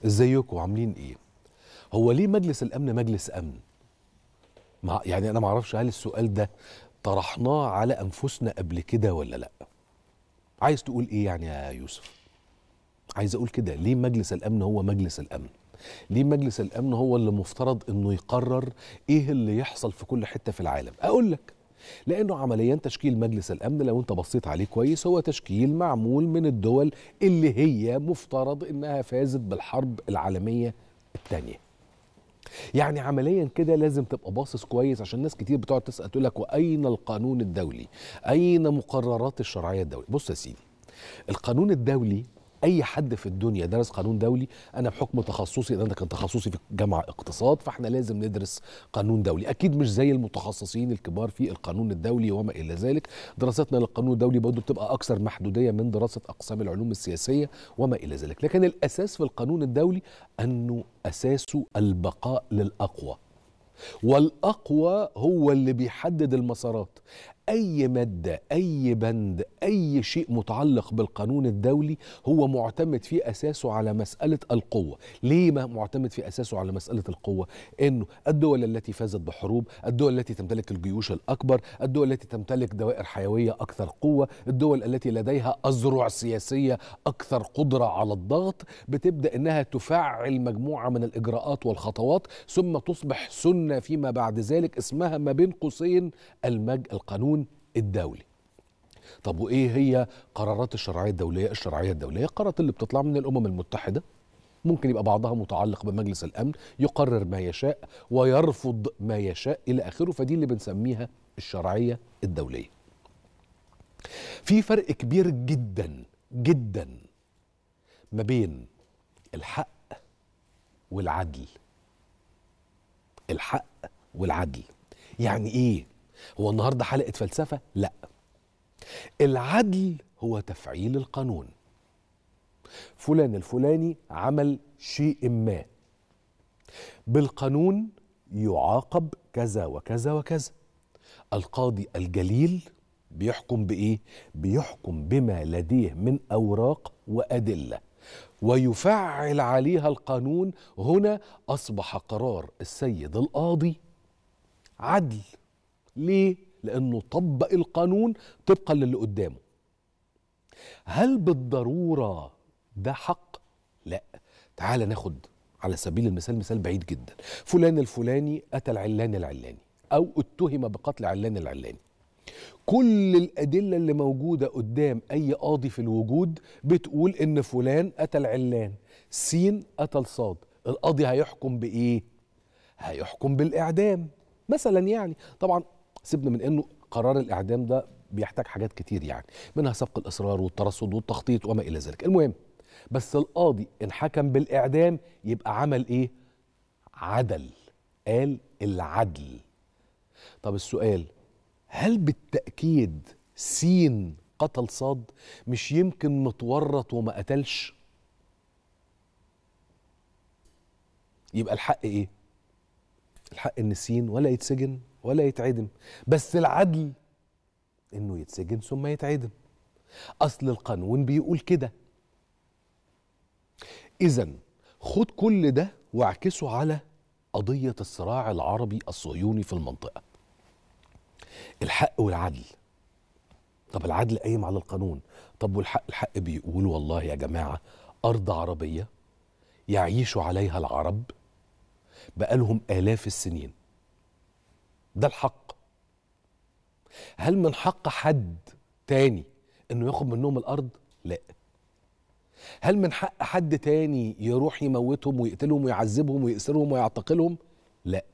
ازيكم عاملين ايه هو ليه مجلس الامن مجلس امن مع يعني انا ما اعرفش هل السؤال ده طرحناه على انفسنا قبل كده ولا لا عايز تقول ايه يعني يا يوسف عايز اقول كده ليه مجلس الامن هو مجلس الامن ليه مجلس الامن هو اللي مفترض انه يقرر ايه اللي يحصل في كل حته في العالم اقول لك لانه عمليا تشكيل مجلس الامن لو انت بصيت عليه كويس هو تشكيل معمول من الدول اللي هي مفترض انها فازت بالحرب العالميه الثانيه يعني عمليا كده لازم تبقى باصص كويس عشان ناس كتير بتقعد تسال تقول لك واين القانون الدولي اين مقررات الشرعيه الدوليه بص يا سيدي القانون الدولي اي حد في الدنيا درس قانون دولي انا بحكم تخصصي انا كان تخصصي في جامعه اقتصاد فاحنا لازم ندرس قانون دولي اكيد مش زي المتخصصين الكبار في القانون الدولي وما الى ذلك دراستنا للقانون الدولي برضه بتبقى اكثر محدوديه من دراسه اقسام العلوم السياسيه وما الى ذلك لكن الاساس في القانون الدولي انه اساسه البقاء للاقوى والاقوى هو اللي بيحدد المسارات اي ماده اي بند اي شيء متعلق بالقانون الدولي هو معتمد في اساسه على مساله القوه ليه ما معتمد في اساسه على مساله القوه انه الدول التي فازت بحروب الدول التي تمتلك الجيوش الاكبر الدول التي تمتلك دوائر حيويه اكثر قوه الدول التي لديها اذرع سياسيه اكثر قدره على الضغط بتبدا انها تفعل مجموعه من الاجراءات والخطوات ثم تصبح سنه فيما بعد ذلك اسمها ما بين قوسين المج القانون الدولي طب وايه هي قرارات الشرعيه الدوليه الشرعيه الدوليه القرارات اللي بتطلع من الامم المتحده ممكن يبقى بعضها متعلق بمجلس الامن يقرر ما يشاء ويرفض ما يشاء الى اخره فدي اللي بنسميها الشرعيه الدوليه في فرق كبير جدا جدا ما بين الحق والعدل الحق والعدل يعني ايه هو النهارده حلقه فلسفه لا العدل هو تفعيل القانون فلان الفلاني عمل شيء ما بالقانون يعاقب كذا وكذا وكذا القاضي الجليل بيحكم بايه بيحكم بما لديه من اوراق وادله ويفعل عليها القانون هنا اصبح قرار السيد القاضي عدل ليه لانه طبق القانون طبقا للي قدامه هل بالضروره ده حق لا تعال ناخد على سبيل المثال مثال بعيد جدا فلان الفلاني قتل علان العلاني او اتهم بقتل علان العلاني كل الأدلة اللي موجودة قدام أي قاضي في الوجود بتقول إن فلان قتل علان سين قتل صاد القاضي هيحكم بإيه؟ هيحكم بالإعدام مثلا يعني طبعا سيبنا من إنه قرار الإعدام ده بيحتاج حاجات كتير يعني منها سبق الإصرار والترصد والتخطيط وما إلى ذلك المهم بس القاضي إن حكم بالإعدام يبقى عمل إيه؟ عدل قال العدل طب السؤال هل بالتأكيد سين قتل صاد مش يمكن متورط وما قتلش يبقى الحق ايه الحق ان سين ولا يتسجن ولا يتعدم بس العدل انه يتسجن ثم يتعدم اصل القانون بيقول كده اذا خد كل ده واعكسه على قضيه الصراع العربي الصهيوني في المنطقه الحق والعدل طب العدل قايم على القانون طب والحق الحق بيقول والله يا جماعة أرض عربية يعيش عليها العرب بقالهم آلاف السنين ده الحق هل من حق حد تاني انه ياخد منهم الارض لا هل من حق حد تاني يروح يموتهم ويقتلهم ويعذبهم ويأسرهم ويعتقلهم لا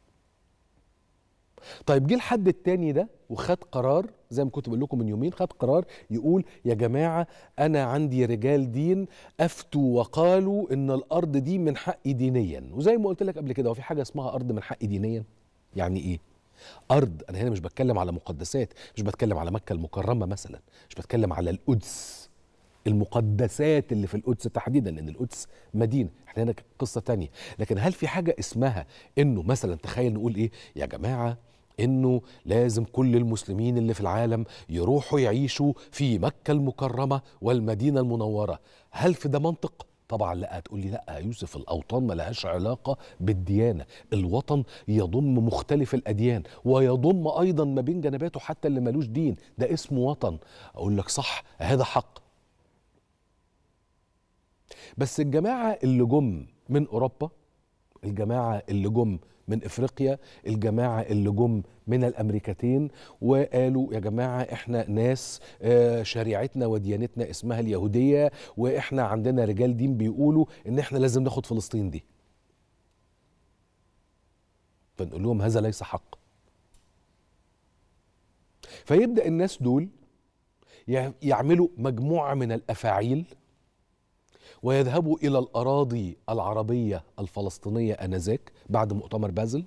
طيب جه الحد التاني ده وخد قرار زي ما كنت بقول لكم من يومين خد قرار يقول يا جماعه انا عندي رجال دين افتوا وقالوا ان الارض دي من حقي دينيا وزي ما قلت لك قبل كده هو في حاجه اسمها ارض من حقي دينيا يعني ايه ارض انا هنا مش بتكلم على مقدسات مش بتكلم على مكه المكرمه مثلا مش بتكلم على القدس المقدسات اللي في القدس تحديدا لان القدس مدينه احنا هنا قصه تانية لكن هل في حاجه اسمها انه مثلا تخيل نقول ايه يا جماعه انه لازم كل المسلمين اللي في العالم يروحوا يعيشوا في مكه المكرمه والمدينه المنوره هل في ده منطق طبعا لا هتقول لي لا يا يوسف الاوطان ما لهاش علاقه بالديانه الوطن يضم مختلف الاديان ويضم ايضا ما بين جنباته حتى اللي ملوش دين ده اسمه وطن اقول لك صح هذا حق بس الجماعه اللي جم من اوروبا الجماعه اللي جم من افريقيا الجماعه اللي جم من الامريكتين وقالوا يا جماعه احنا ناس آه، شريعتنا وديانتنا اسمها اليهوديه واحنا عندنا رجال دين بيقولوا ان احنا لازم ناخد فلسطين دي فنقول لهم هذا ليس حق فيبدا الناس دول يع- يعملوا مجموعه من الافاعيل ويذهبوا الى الاراضي العربيه الفلسطينيه انذاك بعد مؤتمر بازل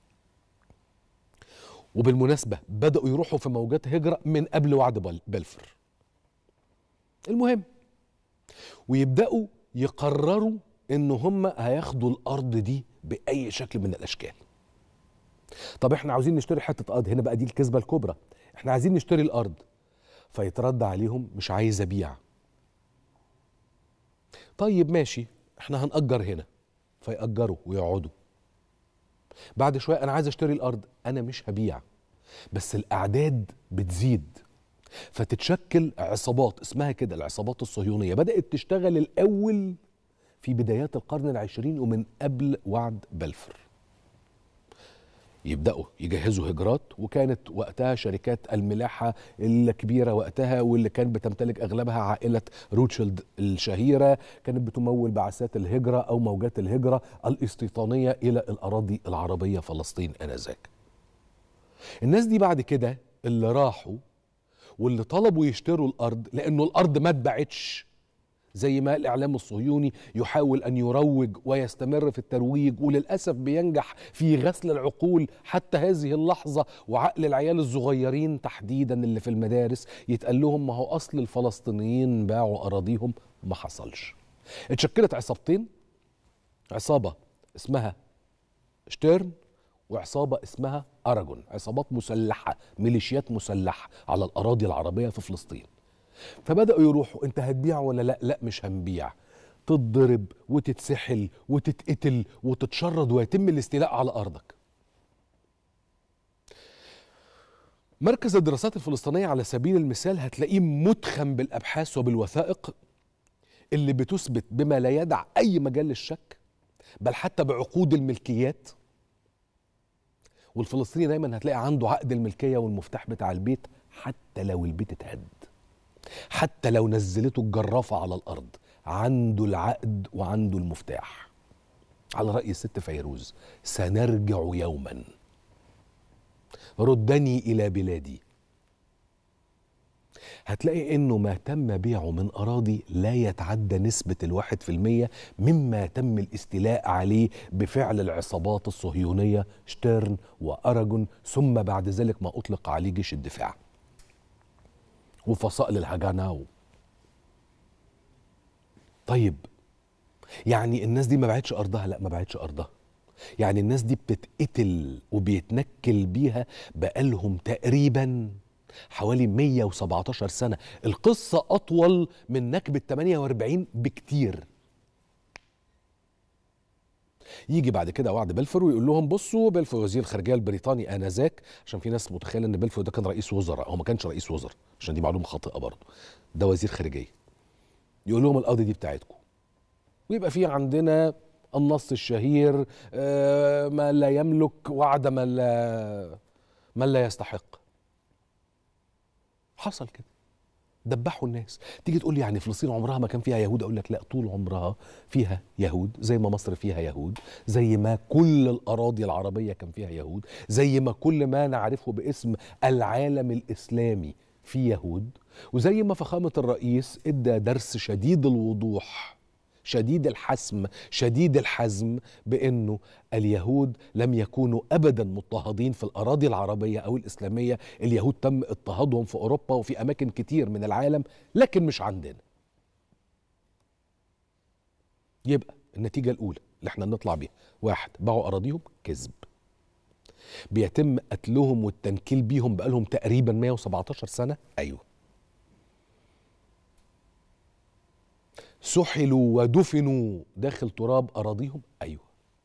وبالمناسبه بداوا يروحوا في موجات هجره من قبل وعد بل- بلفور المهم ويبداوا يقرروا ان هم هياخدوا الارض دي باي شكل من الاشكال طب احنا عاوزين نشتري حته ارض هنا بقى دي الكذبه الكبرى احنا عايزين نشتري الارض فيترد عليهم مش عايز ابيع طيب ماشي احنا هنأجر هنا فيأجروا ويقعدوا بعد شوية أنا عايز أشتري الأرض أنا مش هبيع بس الأعداد بتزيد فتتشكل عصابات اسمها كده العصابات الصهيونية بدأت تشتغل الأول في بدايات القرن العشرين ومن قبل وعد بلفور يبداوا يجهزوا هجرات وكانت وقتها شركات الملاحه الكبيره وقتها واللي كانت بتمتلك اغلبها عائله روتشيلد الشهيره كانت بتمول بعثات الهجره او موجات الهجره الاستيطانيه الى الاراضي العربيه فلسطين انذاك. الناس دي بعد كده اللي راحوا واللي طلبوا يشتروا الارض لانه الارض ما اتباعتش زي ما الاعلام الصهيوني يحاول ان يروج ويستمر في الترويج وللاسف بينجح في غسل العقول حتى هذه اللحظه وعقل العيال الصغيرين تحديدا اللي في المدارس يتقال لهم ما هو اصل الفلسطينيين باعوا اراضيهم ما حصلش. اتشكلت عصابتين عصابه اسمها شتيرن وعصابه اسمها اراجون عصابات مسلحه ميليشيات مسلحه على الاراضي العربيه في فلسطين. فبداوا يروحوا انت هتبيع ولا لا لا مش هنبيع تتضرب وتتسحل وتتقتل وتتشرد ويتم الاستيلاء على ارضك مركز الدراسات الفلسطينيه على سبيل المثال هتلاقيه متخم بالابحاث وبالوثائق اللي بتثبت بما لا يدع اي مجال للشك بل حتى بعقود الملكيات والفلسطيني دايما هتلاقي عنده عقد الملكيه والمفتاح بتاع البيت حتى لو البيت اتهد حتى لو نزلته الجرافة على الأرض عنده العقد وعنده المفتاح على رأي الست فيروز سنرجع يوما ردني إلى بلادي هتلاقي انه ما تم بيعه من اراضي لا يتعدى نسبة الواحد في المية مما تم الاستيلاء عليه بفعل العصابات الصهيونية شتيرن واراجون ثم بعد ذلك ما اطلق عليه جيش الدفاع وفصائل الهجانة و... طيب يعني الناس دي ما باعتش ارضها لا ما باعتش ارضها يعني الناس دي بتتقتل وبيتنكل بيها بقالهم تقريبا حوالي 117 سنة القصة أطول من نكبة 48 بكتير يجي بعد كده وعد بلفور ويقول لهم بصوا بلفور وزير الخارجيه البريطاني انذاك عشان في ناس متخيله ان بلفور ده كان رئيس وزراء هو ما كانش رئيس وزراء عشان دي معلومه خاطئه برضه ده وزير خارجيه يقول لهم الارض دي بتاعتكم ويبقى في عندنا النص الشهير آه، ما لا يملك وعد ما لا من لا يستحق حصل كده دبحوا الناس تيجي تقول لي يعني فلسطين عمرها ما كان فيها يهود اقول لك لا طول عمرها فيها يهود زي ما مصر فيها يهود زي ما كل الاراضي العربيه كان فيها يهود زي ما كل ما نعرفه باسم العالم الاسلامي في يهود وزي ما فخامه الرئيس ادى درس شديد الوضوح شديد الحسم شديد الحزم بانه اليهود لم يكونوا ابدا مضطهدين في الاراضي العربيه او الاسلاميه اليهود تم اضطهادهم في اوروبا وفي اماكن كتير من العالم لكن مش عندنا يبقى النتيجه الاولى اللي احنا نطلع بيها واحد باعوا اراضيهم كذب بيتم قتلهم والتنكيل بيهم بقالهم تقريبا 117 سنه ايوه سحلوا ودفنوا داخل تراب اراضيهم ايوه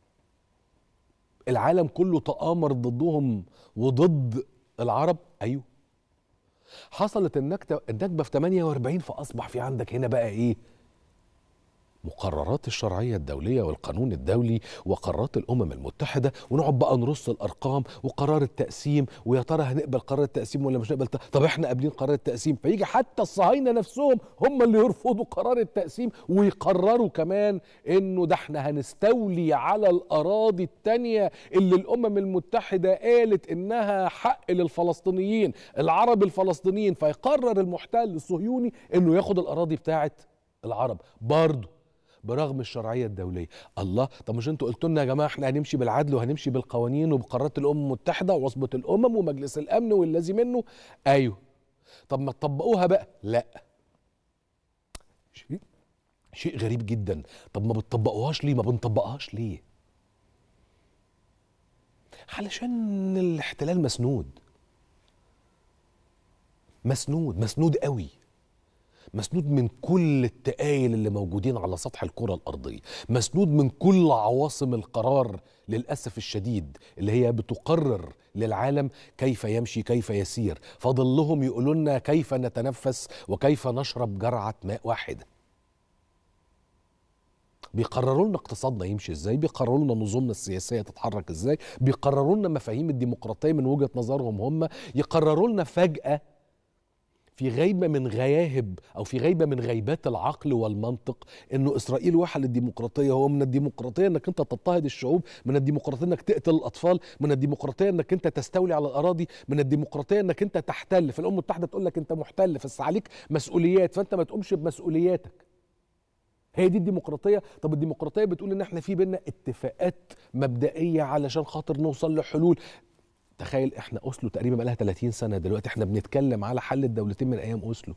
العالم كله تآمر ضدهم وضد العرب ايوه حصلت النكته النكبه في 48 فاصبح في عندك هنا بقى ايه مقررات الشرعية الدولية والقانون الدولي وقرارات الأمم المتحدة ونقعد بقى نرص الأرقام وقرار التقسيم ويا ترى هنقبل قرار التقسيم ولا مش نقبل طب احنا قابلين قرار التقسيم فيجي حتى الصهاينة نفسهم هم اللي يرفضوا قرار التقسيم ويقرروا كمان انه ده احنا هنستولي على الأراضي التانية اللي الأمم المتحدة قالت انها حق للفلسطينيين العرب الفلسطينيين فيقرر المحتل الصهيوني انه ياخد الأراضي بتاعت العرب برضه برغم الشرعيه الدوليه الله طب مش انتوا قلتوا لنا يا جماعه احنا هنمشي بالعدل وهنمشي بالقوانين وبقرارات الامم المتحده وعصبه الامم ومجلس الامن والذي منه ايوه طب ما تطبقوها بقى لا شيء شيء غريب جدا طب ما بتطبقوهاش ليه ما بنطبقهاش ليه علشان الاحتلال مسنود مسنود مسنود قوي مسنود من كل التقايل اللي موجودين على سطح الكرة الأرضية مسنود من كل عواصم القرار للأسف الشديد اللي هي بتقرر للعالم كيف يمشي كيف يسير فاضل لهم يقولوا لنا كيف نتنفس وكيف نشرب جرعة ماء واحدة بيقرروا لنا اقتصادنا يمشي ازاي بيقرروا لنا نظامنا السياسيه تتحرك ازاي بيقرروا لنا مفاهيم الديمقراطيه من وجهه نظرهم هم يقرروا لنا فجاه في غيبة من غياهب أو في غيبة من غيبات العقل والمنطق إنه إسرائيل وحل الديمقراطية هو من الديمقراطية إنك أنت تضطهد الشعوب من الديمقراطية إنك تقتل الأطفال من الديمقراطية إنك أنت تستولي على الأراضي من الديمقراطية إنك أنت تحتل في الأمم المتحدة تقول لك أنت محتل بس عليك مسؤوليات فأنت ما تقومش بمسؤولياتك هي دي الديمقراطيه طب الديمقراطيه بتقول ان احنا في بينا اتفاقات مبدئيه علشان خاطر نوصل لحلول تخيل احنا اوسلو تقريبا بقى لها 30 سنه دلوقتي احنا بنتكلم على حل الدولتين من ايام اوسلو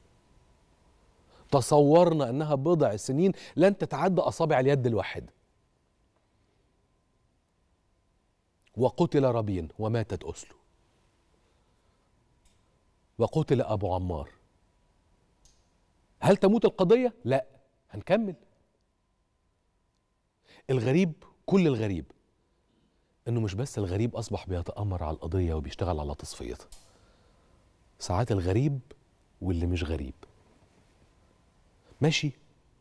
تصورنا انها بضع سنين لن تتعدى اصابع اليد الواحده وقتل رابين وماتت اوسلو وقتل ابو عمار هل تموت القضيه لا هنكمل الغريب كل الغريب انه مش بس الغريب اصبح بيتامر على القضيه وبيشتغل على تصفيتها ساعات الغريب واللي مش غريب ماشي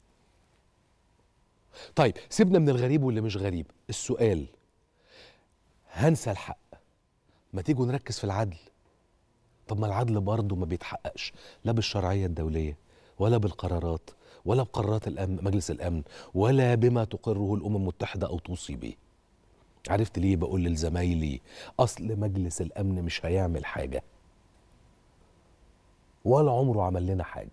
طيب سيبنا من الغريب واللي مش غريب السؤال هنسى الحق ما تيجوا نركز في العدل طب ما العدل برضه ما بيتحققش لا بالشرعيه الدوليه ولا بالقرارات ولا بقرارات الأمن مجلس الامن ولا بما تقره الامم المتحده او توصي به عرفت ليه بقول لزمايلي اصل مجلس الامن مش هيعمل حاجه ولا عمره عمل لنا حاجه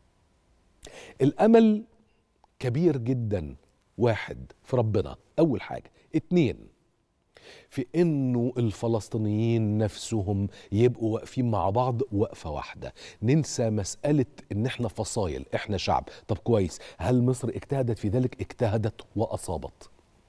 الامل كبير جدا واحد في ربنا اول حاجه اتنين في انه الفلسطينيين نفسهم يبقوا واقفين مع بعض وقفه واحده ننسى مساله ان احنا فصايل احنا شعب طب كويس هل مصر اجتهدت في ذلك اجتهدت واصابت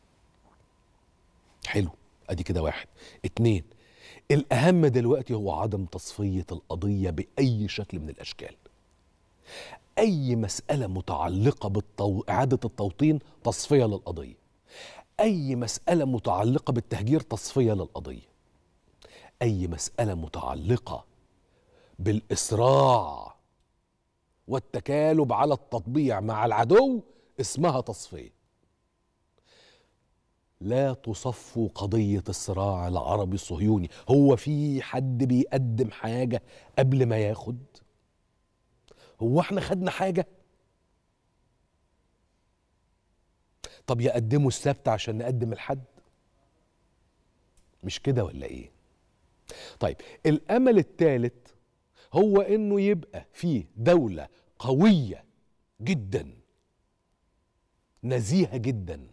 حلو ادي كده واحد اتنين الاهم دلوقتي هو عدم تصفيه القضيه باي شكل من الاشكال اي مساله متعلقه باعاده التوطين تصفيه للقضيه اي مساله متعلقه بالتهجير تصفيه للقضيه اي مساله متعلقه بالاسراع والتكالب على التطبيع مع العدو اسمها تصفيه لا تصف قضية الصراع العربي الصهيوني هو في حد بيقدم حاجة قبل ما ياخد هو احنا خدنا حاجة طب يقدموا السبت عشان نقدم الحد مش كده ولا ايه طيب الامل الثالث هو انه يبقى في دولة قوية جدا نزيهة جدا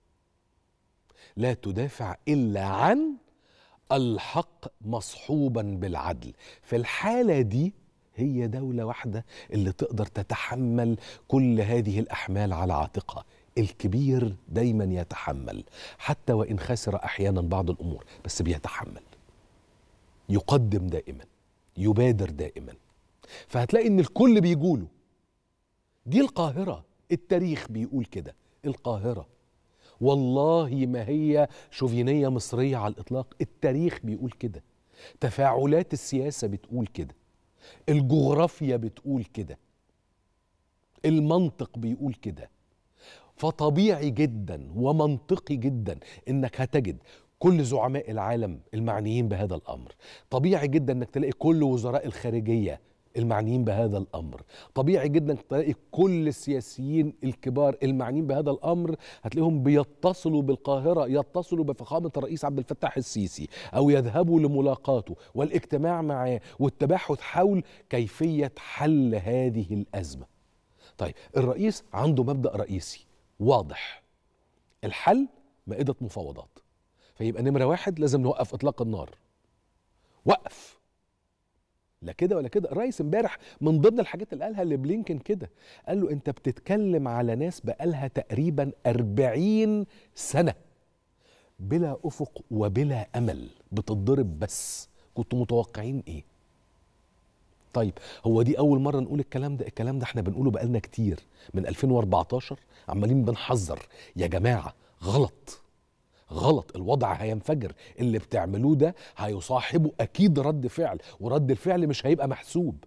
لا تدافع الا عن الحق مصحوبا بالعدل في الحاله دي هي دوله واحده اللي تقدر تتحمل كل هذه الاحمال على عاتقها الكبير دايما يتحمل حتى وان خسر احيانا بعض الامور بس بيتحمل يقدم دائما يبادر دائما فهتلاقي ان الكل بيقوله دي القاهره التاريخ بيقول كده القاهرة والله ما هي شوفينية مصرية على الإطلاق التاريخ بيقول كده تفاعلات السياسة بتقول كده الجغرافيا بتقول كده المنطق بيقول كده فطبيعي جدا ومنطقي جدا انك هتجد كل زعماء العالم المعنيين بهذا الامر طبيعي جدا انك تلاقي كل وزراء الخارجيه المعنيين بهذا الامر طبيعي جدا تلاقي كل السياسيين الكبار المعنيين بهذا الامر هتلاقيهم بيتصلوا بالقاهره يتصلوا بفخامه الرئيس عبد الفتاح السيسي او يذهبوا لملاقاته والاجتماع معاه والتباحث حول كيفيه حل هذه الازمه طيب الرئيس عنده مبدا رئيسي واضح الحل مائده مفاوضات فيبقى نمره واحد لازم نوقف اطلاق النار وقف لا كده ولا كده الرئيس امبارح من ضمن الحاجات اللي قالها لبلينكن كده قال له انت بتتكلم على ناس بقالها تقريبا أربعين سنة بلا أفق وبلا أمل بتضرب بس كنتوا متوقعين ايه طيب هو دي اول مره نقول الكلام ده الكلام ده احنا بنقوله بقالنا كتير من 2014 عمالين بنحذر يا جماعه غلط غلط الوضع هينفجر اللي بتعملوه ده هيصاحبه اكيد رد فعل ورد الفعل مش هيبقى محسوب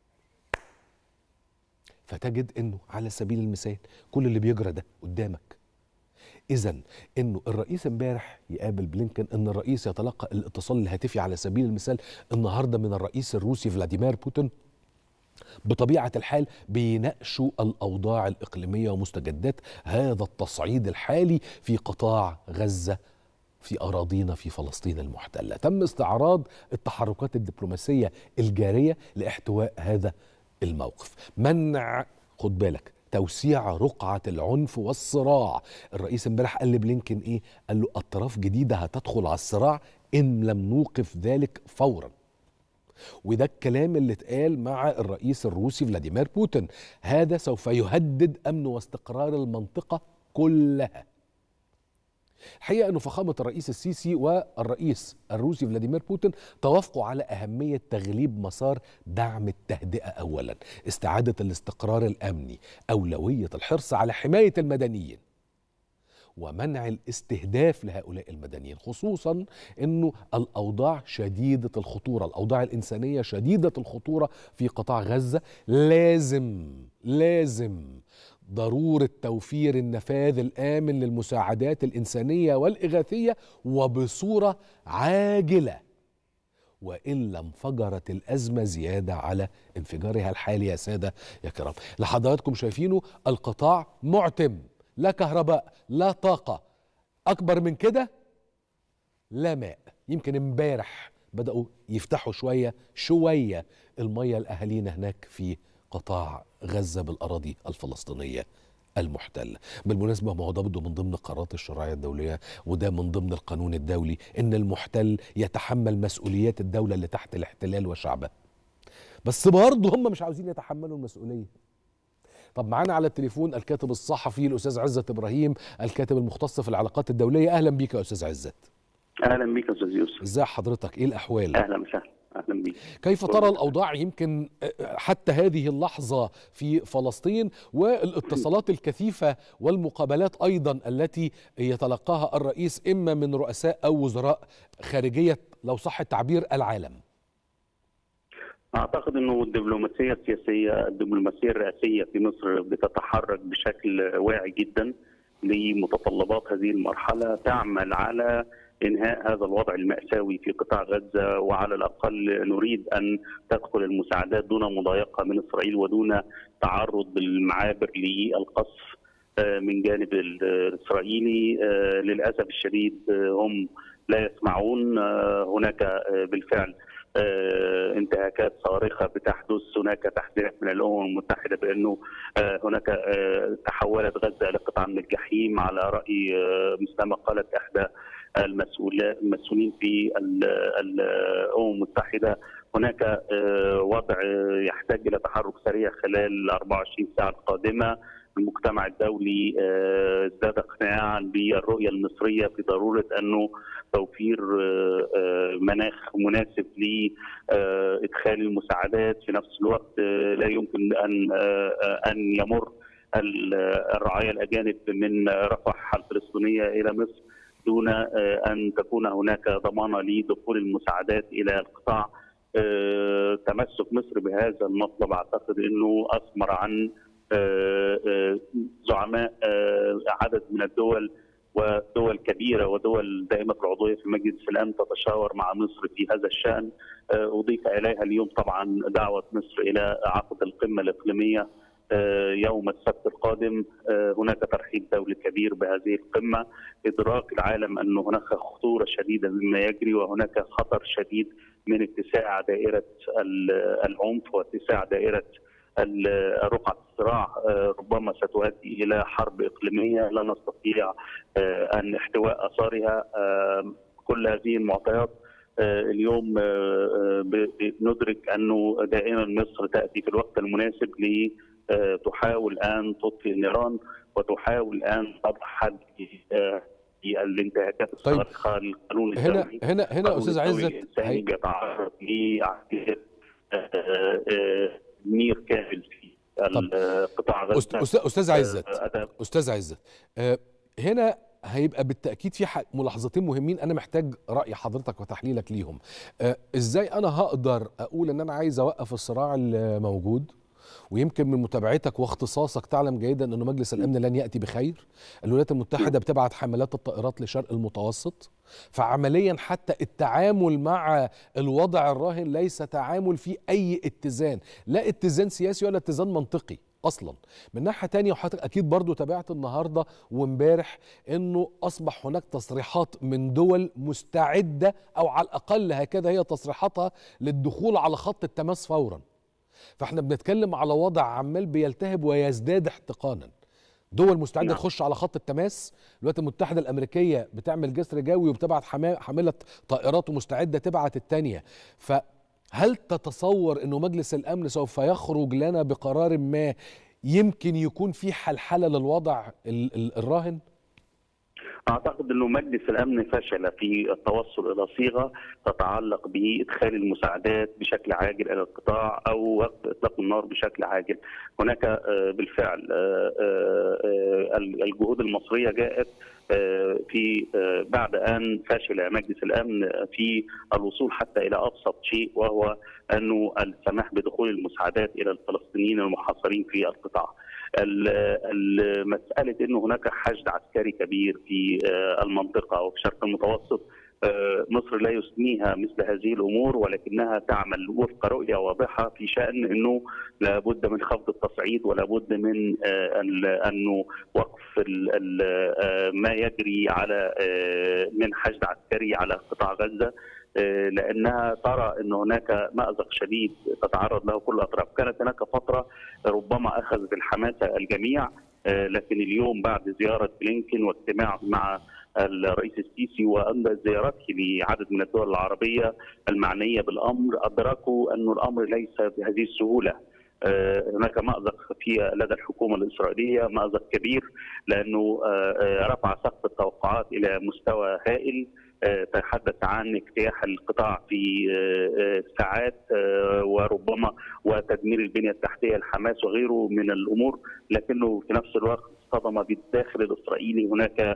فتجد انه على سبيل المثال كل اللي بيجرى ده قدامك اذا انه الرئيس امبارح يقابل بلينكن ان الرئيس يتلقى الاتصال الهاتفي على سبيل المثال النهارده من الرئيس الروسي فلاديمير بوتين بطبيعة الحال بيناقشوا الأوضاع الإقليمية ومستجدات هذا التصعيد الحالي في قطاع غزة في أراضينا في فلسطين المحتلة تم استعراض التحركات الدبلوماسية الجارية لاحتواء هذا الموقف منع خد بالك توسيع رقعة العنف والصراع الرئيس امبارح قال لبلينكن ايه قال له اطراف جديدة هتدخل على الصراع ان لم نوقف ذلك فورا وده الكلام اللي اتقال مع الرئيس الروسي فلاديمير بوتين هذا سوف يهدد امن واستقرار المنطقه كلها الحقيقه انه فخامه الرئيس السيسي والرئيس الروسي فلاديمير بوتين توافقوا على اهميه تغليب مسار دعم التهدئه اولا استعاده الاستقرار الامني اولويه الحرص على حمايه المدنيين ومنع الاستهداف لهؤلاء المدنيين خصوصا انه الاوضاع شديده الخطوره الاوضاع الانسانيه شديده الخطوره في قطاع غزه لازم لازم ضروره توفير النفاذ الامن للمساعدات الانسانيه والاغاثيه وبصوره عاجله والا انفجرت الازمه زياده على انفجارها الحالي يا ساده يا كرام لحضراتكم شايفينه القطاع معتم لا كهرباء لا طاقة أكبر من كده لا ماء يمكن امبارح بدأوا يفتحوا شوية شوية المية لأهالينا هناك في قطاع غزة بالأراضي الفلسطينية المحتلة بالمناسبة ما هو ده برضه من ضمن قرارات الشرعية الدولية وده من ضمن القانون الدولي إن المحتل يتحمل مسؤوليات الدولة اللي تحت الاحتلال وشعبها بس برضه هم مش عاوزين يتحملوا المسؤولية طب معانا على التليفون الكاتب الصحفي الاستاذ عزت ابراهيم الكاتب المختص في العلاقات الدوليه اهلا بيك يا استاذ عزت اهلا بيك يا استاذ يوسف ازي حضرتك ايه الاحوال اهلا وسهلا اهلا بيك كيف ترى الاوضاع يمكن حتى هذه اللحظه في فلسطين والاتصالات الكثيفه والمقابلات ايضا التي يتلقاها الرئيس اما من رؤساء او وزراء خارجيه لو صح التعبير العالم اعتقد انه الدبلوماسيه السياسيه الدبلوماسيه الرئاسيه في مصر بتتحرك بشكل واعي جدا لمتطلبات هذه المرحله تعمل على انهاء هذا الوضع الماساوي في قطاع غزه وعلى الاقل نريد ان تدخل المساعدات دون مضايقه من اسرائيل ودون تعرض بالمعابر للقصف من جانب الاسرائيلي للاسف الشديد هم لا يسمعون هناك بالفعل انتهاكات صارخه بتحدث هناك تحذيرات من الامم المتحده بانه هناك تحولت غزه لقطعه من الجحيم على راي مثلما قالت احدى المسؤولين في الامم المتحده هناك وضع يحتاج الى تحرك سريع خلال 24 ساعه القادمه المجتمع الدولي ازداد اقناعا بالرؤيه المصريه في ضروره انه توفير مناخ مناسب لادخال المساعدات في نفس الوقت لا يمكن ان ان يمر الرعايا الاجانب من رفح الفلسطينيه الى مصر دون ان تكون هناك ضمانه لدخول المساعدات الى القطاع تمسك مصر بهذا المطلب اعتقد انه اثمر عن زعماء عدد من الدول ودول كبيره ودول دائمه العضويه في مجلس الامن تتشاور مع مصر في هذا الشان اضيف اليها اليوم طبعا دعوه مصر الى عقد القمه الاقليميه يوم السبت القادم هناك ترحيب دولي كبير بهذه القمه ادراك العالم ان هناك خطوره شديده مما يجري وهناك خطر شديد من اتساع دائره العنف واتساع دائره رقعة الصراع ربما ستؤدي إلى حرب إقليمية لا نستطيع أن احتواء أثارها كل هذه المعطيات اليوم ندرك أنه دائما مصر تأتي في الوقت المناسب لتحاول أن تطفئ النيران وتحاول أن تضع حد في الانتهاكات الصارخه طيب للقانون الدولي هنا هنا هنا استاذ عزت الانساني بيتعرض لاعتقاد نير كامل في القطاع غزه استاذ عزت استاذ عزت هنا هيبقى بالتاكيد في ملاحظتين مهمين انا محتاج راي حضرتك وتحليلك ليهم ازاي انا هقدر اقول ان انا عايز اوقف الصراع الموجود ويمكن من متابعتك واختصاصك تعلم جيدا انه مجلس الامن لن ياتي بخير الولايات المتحده بتبعت حملات الطائرات لشرق المتوسط فعمليا حتى التعامل مع الوضع الراهن ليس تعامل فيه اي اتزان لا اتزان سياسي ولا اتزان منطقي اصلا من ناحيه تانية وحضرتك اكيد برضو تابعت النهارده وامبارح انه اصبح هناك تصريحات من دول مستعده او على الاقل هكذا هي تصريحاتها للدخول على خط التماس فورا فاحنا بنتكلم على وضع عمال بيلتهب ويزداد احتقانا دول مستعده نعم. تخش على خط التماس الولايات المتحده الامريكيه بتعمل جسر جوي وبتبعت حامله طائرات ومستعده تبعت الثانيه فهل تتصور انه مجلس الامن سوف يخرج لنا بقرار ما يمكن يكون في حلحله للوضع الراهن اعتقد انه مجلس الامن فشل في التوصل الى صيغه تتعلق بادخال المساعدات بشكل عاجل الى القطاع او وقف اطلاق النار بشكل عاجل. هناك بالفعل الجهود المصريه جاءت في بعد ان فشل مجلس الامن في الوصول حتى الى ابسط شيء وهو انه السماح بدخول المساعدات الى الفلسطينيين المحاصرين في القطاع. مساله انه هناك حشد عسكري كبير في المنطقه او في الشرق المتوسط مصر لا يسميها مثل هذه الامور ولكنها تعمل وفق رؤيه واضحه في شان انه لابد من خفض التصعيد ولابد من انه وقف ما يجري على من حشد عسكري على قطاع غزه لانها ترى ان هناك مازق شديد تتعرض له كل الاطراف، كانت هناك فتره ربما اخذت الحماسه الجميع لكن اليوم بعد زياره بلينكن واجتماع مع الرئيس السيسي واما زيارته لعدد من الدول العربيه المعنيه بالامر ادركوا ان الامر ليس بهذه السهوله هناك مأزق في لدى الحكومه الاسرائيليه مأزق كبير لانه رفع سقف التوقعات الى مستوى هائل تحدث عن اجتياح القطاع في ساعات وربما وتدمير البنيه التحتيه الحماس وغيره من الامور لكنه في نفس الوقت اصطدم بالداخل الاسرائيلي هناك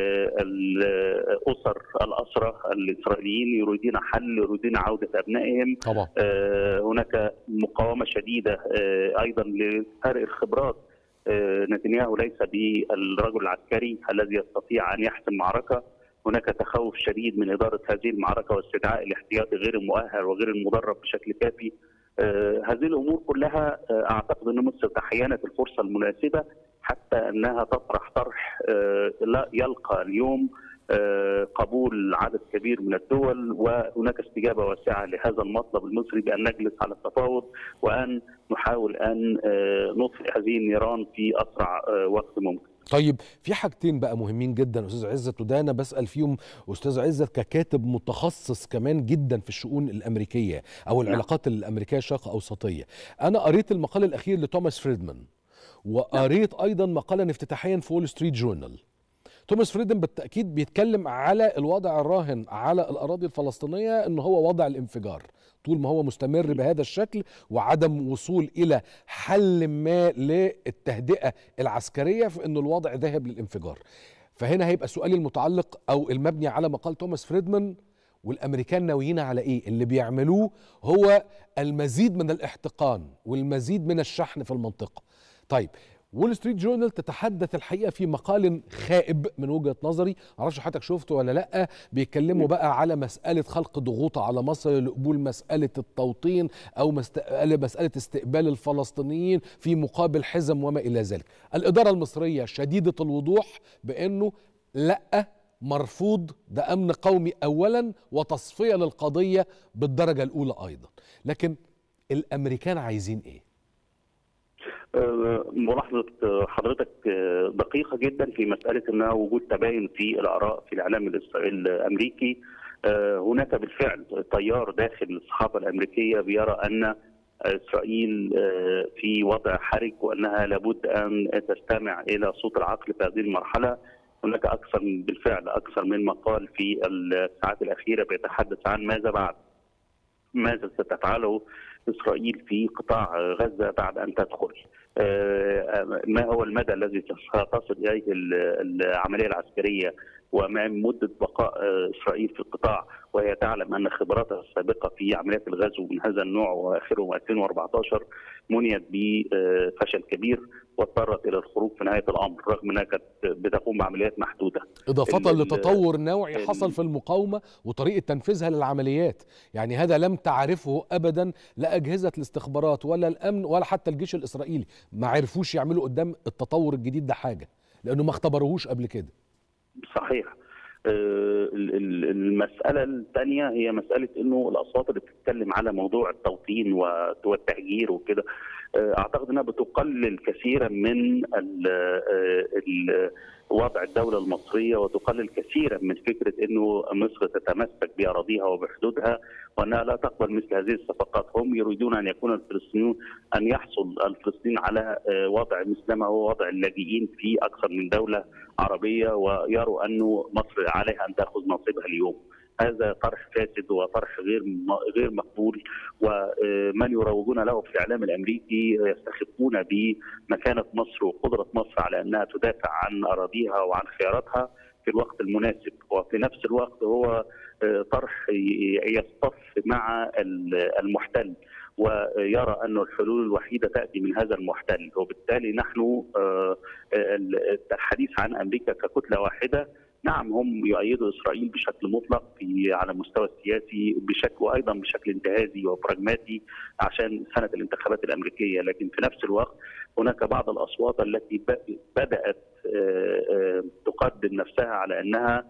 الاسر الاسرى الاسرائيليين يريدون حل يريدون عوده ابنائهم طبعا. هناك مقاومه شديده ايضا لفرق الخبرات نتنياهو ليس بالرجل العسكري الذي يستطيع ان يحسم معركه هناك تخوف شديد من اداره هذه المعركه واستدعاء الاحتياطي غير المؤهل وغير المدرب بشكل كافي آه هذه الامور كلها آه اعتقد ان مصر تحينت الفرصه المناسبه حتى انها تطرح طرح آه لا يلقى اليوم قبول عدد كبير من الدول وهناك استجابه واسعه لهذا المطلب المصري بان نجلس على التفاوض وان نحاول ان نطفئ هذه النيران في اسرع وقت ممكن. طيب في حاجتين بقى مهمين جدا استاذ عزت وده انا بسال فيهم استاذ عزت ككاتب متخصص كمان جدا في الشؤون الامريكيه او العلاقات الامريكيه الشرق اوسطيه انا قريت المقال الاخير لتوماس فريدمان وقريت ايضا مقالا افتتاحيا في وول ستريت جورنال توماس فريدن بالتاكيد بيتكلم على الوضع الراهن على الاراضي الفلسطينيه ان هو وضع الانفجار طول ما هو مستمر بهذا الشكل وعدم وصول الى حل ما للتهدئه العسكريه فان الوضع ذاهب للانفجار فهنا هيبقى سؤالي المتعلق او المبني على مقال توماس فريدمان والامريكان ناويين على ايه اللي بيعملوه هو المزيد من الاحتقان والمزيد من الشحن في المنطقه طيب وول ستريت جورنال تتحدث الحقيقه في مقال خائب من وجهه نظري معرفش حضرتك شفته ولا لا بيتكلموا بقى على مساله خلق ضغوط على مصر لقبول مساله التوطين او مساله مساله استقبال الفلسطينيين في مقابل حزم وما الى ذلك الاداره المصريه شديده الوضوح بانه لا مرفوض ده امن قومي اولا وتصفيه للقضيه بالدرجه الاولى ايضا لكن الامريكان عايزين ايه ملاحظة حضرتك دقيقة جدا في مسألة أنها وجود تباين في الآراء في الإعلام الأمريكي هناك بالفعل تيار داخل الصحافة الأمريكية بيرى أن إسرائيل في وضع حرج وأنها لابد أن تستمع إلى صوت العقل في هذه المرحلة هناك أكثر من بالفعل أكثر من مقال في الساعات الأخيرة بيتحدث عن ماذا بعد ماذا ستفعله اسرائيل في قطاع غزه بعد ان تدخل ما هو المدى الذي ستصل اليه العمليه العسكريه وما مده بقاء اسرائيل في القطاع وهي تعلم ان خبراتها السابقه في عمليات الغزو من هذا النوع واخرهم 2014 منيت بفشل كبير واضطرت الى الخروج في نهايه الامر رغم انها كانت بتقوم بعمليات محدوده. اضافه لتطور نوعي حصل في المقاومه وطريقه تنفيذها للعمليات، يعني هذا لم تعرفه ابدا لا اجهزه الاستخبارات ولا الامن ولا حتى الجيش الاسرائيلي، ما عرفوش يعملوا قدام التطور الجديد ده حاجه، لانه ما اختبروهوش قبل كده. صحيح. المسألة الثانية هي مسألة أنه الأصوات اللي بتتكلم على موضوع التوطين والتهجير وكده أعتقد أنها بتقلل كثيرا من وضع الدولة المصرية وتقلل كثيرا من فكرة أنه مصر تتمسك بأراضيها وبحدودها وأنها لا تقبل مثل هذه الصفقات هم يريدون أن يكون الفلسطينيون أن يحصل الفلسطينيين على وضع مثل ما هو وضع اللاجئين في أكثر من دولة عربية ويروا أنه مصر عليها أن تأخذ نصيبها اليوم هذا طرح فاسد وطرح غير غير مقبول ومن يروجون له في الاعلام الامريكي يستخفون بمكانه مصر وقدره مصر على انها تدافع عن اراضيها وعن خياراتها في الوقت المناسب وفي نفس الوقت هو طرح يصطف مع المحتل ويرى أن الحلول الوحيدة تأتي من هذا المحتل وبالتالي نحن الحديث عن أمريكا ككتلة واحدة نعم هم يؤيدوا اسرائيل بشكل مطلق في على المستوى السياسي بشكل وايضا بشكل انتهازي وبراجماتي عشان سنه الانتخابات الامريكيه لكن في نفس الوقت هناك بعض الاصوات التي بدات تقدم نفسها على انها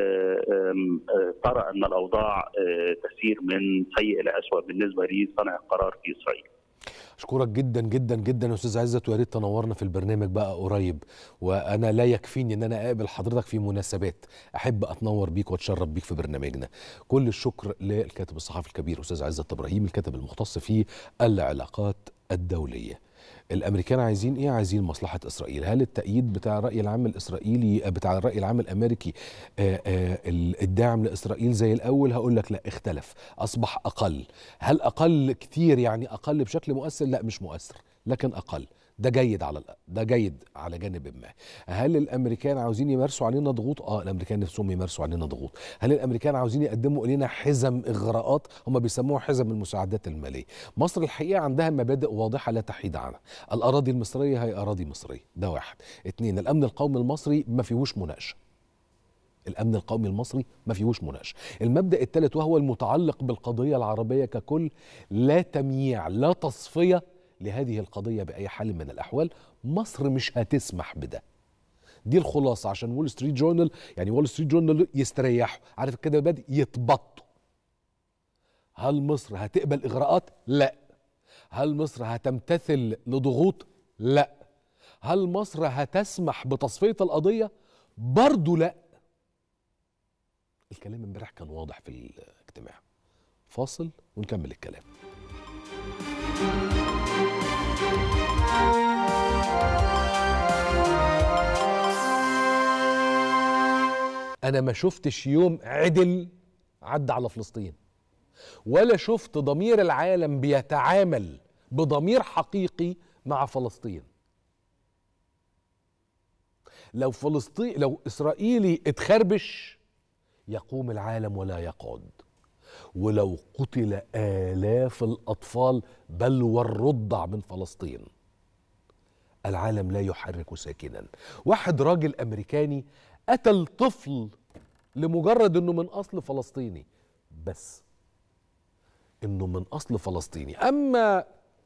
ترى ان الاوضاع تسير من سيء الى اسوء بالنسبه لصانع القرار في اسرائيل. اشكرك جدا جدا جدا يا استاذ عزت ويا ريت تنورنا في البرنامج بقى قريب وانا لا يكفيني ان انا اقابل حضرتك في مناسبات احب اتنور بيك واتشرف بيك في برنامجنا كل الشكر للكاتب الصحفي الكبير استاذ عزت ابراهيم الكاتب المختص في العلاقات الدوليه الامريكان عايزين ايه عايزين مصلحه اسرائيل هل التأييد بتاع الراي العام الاسرائيلي بتاع الراي العام الامريكي آآ آآ الداعم لاسرائيل زي الاول هقول لك لا اختلف اصبح اقل هل اقل كتير يعني اقل بشكل مؤثر لا مش مؤثر لكن اقل ده جيد على ده جيد على جانب ما هل الامريكان عاوزين يمارسوا علينا ضغوط اه الامريكان نفسهم يمارسوا علينا ضغوط هل الامريكان عاوزين يقدموا الينا حزم اغراءات هم بيسموها حزم المساعدات الماليه مصر الحقيقه عندها مبادئ واضحه لا تحيد عنها الاراضي المصريه هي اراضي مصريه ده واحد اتنين الامن القومي المصري ما فيهوش مناقشه الامن القومي المصري ما فيهوش مناقشه المبدا الثالث وهو المتعلق بالقضيه العربيه ككل لا تمييع لا تصفيه لهذه القضيه باي حال من الاحوال مصر مش هتسمح بده دي الخلاصه عشان وول ستريت جورنال يعني وول ستريت جورنال يستريحوا عارف كده بادئ يتبطوا هل مصر هتقبل اغراءات لا هل مصر هتمتثل لضغوط لا هل مصر هتسمح بتصفيه القضيه برضه لا الكلام امبارح كان واضح في الاجتماع فاصل ونكمل الكلام انا ما شفتش يوم عدل عدى على فلسطين ولا شفت ضمير العالم بيتعامل بضمير حقيقي مع فلسطين لو فلسطين لو اسرائيلي اتخربش يقوم العالم ولا يقعد ولو قتل آلاف الأطفال بل والرضع من فلسطين العالم لا يحرك ساكنا واحد راجل أمريكاني قتل طفل لمجرد أنه من أصل فلسطيني بس أنه من أصل فلسطيني أما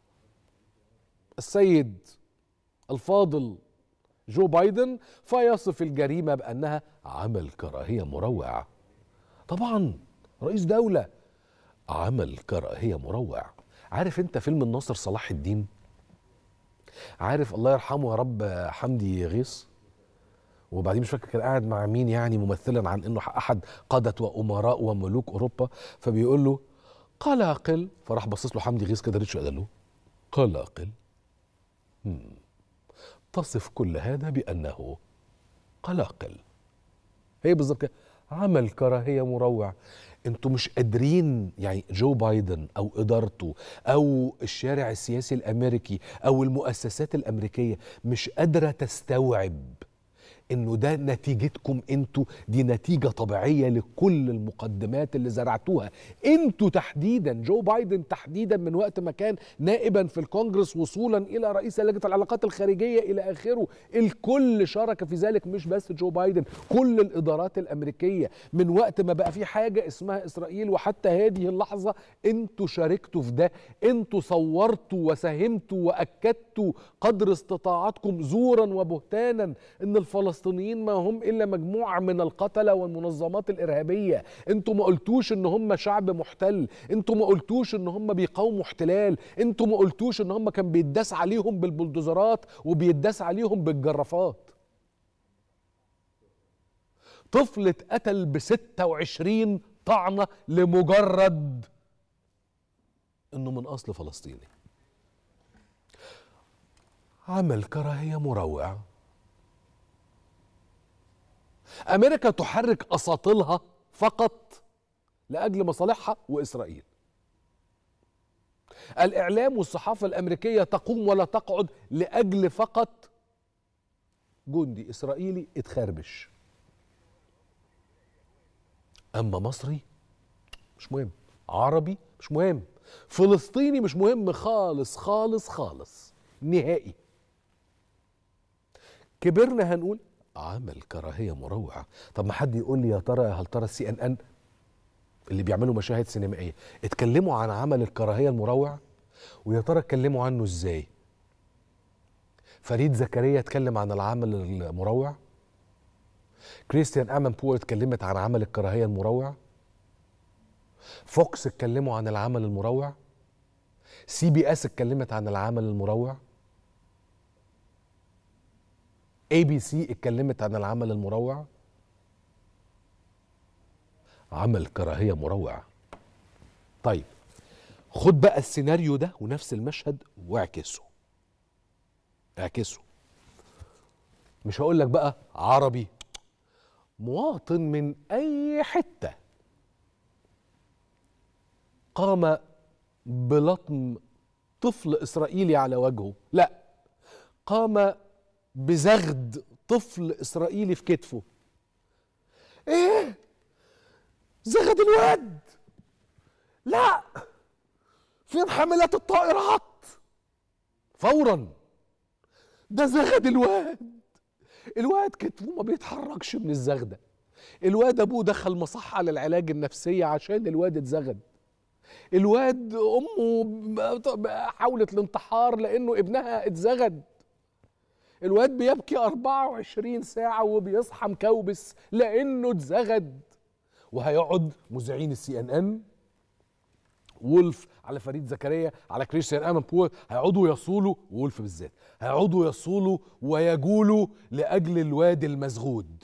السيد الفاضل جو بايدن فيصف الجريمة بأنها عمل كراهية مروع طبعا رئيس دولة عمل كراهية مروع عارف انت فيلم الناصر صلاح الدين عارف الله يرحمه يا رب حمدي غيث وبعدين مش فاكر كان قاعد مع مين يعني ممثلا عن انه احد قادة وامراء وملوك اوروبا فبيقول له قلاقل فراح بصص له حمدي غيث كده ريتش قال له قلاقل مم. تصف كل هذا بانه قلاقل هي بالظبط كده عمل كراهيه مروع انتوا مش قادرين يعني جو بايدن او ادارته او الشارع السياسي الامريكي او المؤسسات الامريكيه مش قادره تستوعب انه ده نتيجتكم انتوا دي نتيجه طبيعيه لكل المقدمات اللي زرعتوها انتوا تحديدا جو بايدن تحديدا من وقت ما كان نائبا في الكونجرس وصولا الى رئيس لجنه العلاقات الخارجيه الى اخره الكل شارك في ذلك مش بس جو بايدن كل الادارات الامريكيه من وقت ما بقى في حاجه اسمها اسرائيل وحتى هذه اللحظه انتوا شاركتوا في ده انتوا صورتوا وساهمتوا واكدتوا قدر استطاعتكم زورا وبهتانا ان الفلسطينيين الفلسطينيين ما هم الا مجموعه من القتله والمنظمات الارهابيه انتوا ما قلتوش ان هم شعب محتل انتوا ما قلتوش ان هم بيقاوموا احتلال انتوا ما قلتوش ان هم كان بيتداس عليهم بالبلدوزرات وبيتداس عليهم بالجرافات طفل اتقتل ب 26 طعنه لمجرد انه من اصل فلسطيني عمل كراهيه مروع امريكا تحرك اساطيلها فقط لاجل مصالحها واسرائيل الاعلام والصحافه الامريكيه تقوم ولا تقعد لاجل فقط جندي اسرائيلي اتخربش اما مصري مش مهم عربي مش مهم فلسطيني مش مهم خالص خالص خالص نهائي كبرنا هنقول عمل كراهيه مروعه طب ما حد يقول لي يا ترى هل ترى السي ان ان اللي بيعملوا مشاهد سينمائيه اتكلموا عن عمل الكراهيه المروع ويا ترى اتكلموا عنه ازاي فريد زكريا اتكلم عن العمل المروع كريستيان امان بور اتكلمت عن عمل الكراهيه المروع فوكس اتكلموا عن العمل المروع سي بي اس اتكلمت عن العمل المروع اي بي سي اتكلمت عن العمل المروع عمل كراهيه مروع طيب خد بقى السيناريو ده ونفس المشهد واعكسه اعكسه مش هقول لك بقى عربي مواطن من اي حته قام بلطم طفل اسرائيلي على وجهه لا قام بزغد طفل اسرائيلي في كتفه ايه زغد الواد لا فين حاملات الطائرات فورا ده زغد الواد الواد كتفه ما بيتحركش من الزغده الواد ابوه دخل مصحه للعلاج النفسيه عشان الواد اتزغد الواد امه حاولت الانتحار لانه ابنها اتزغد الواد بيبكي 24 ساعة وبيصحى مكوبس لأنه اتزغد وهيقعد مذيعين السي ان ان وولف على فريد زكريا على كريستيان امان بور هيقعدوا يصولوا وولف بالذات هيقعدوا يصولوا ويجولوا لاجل الواد المزغود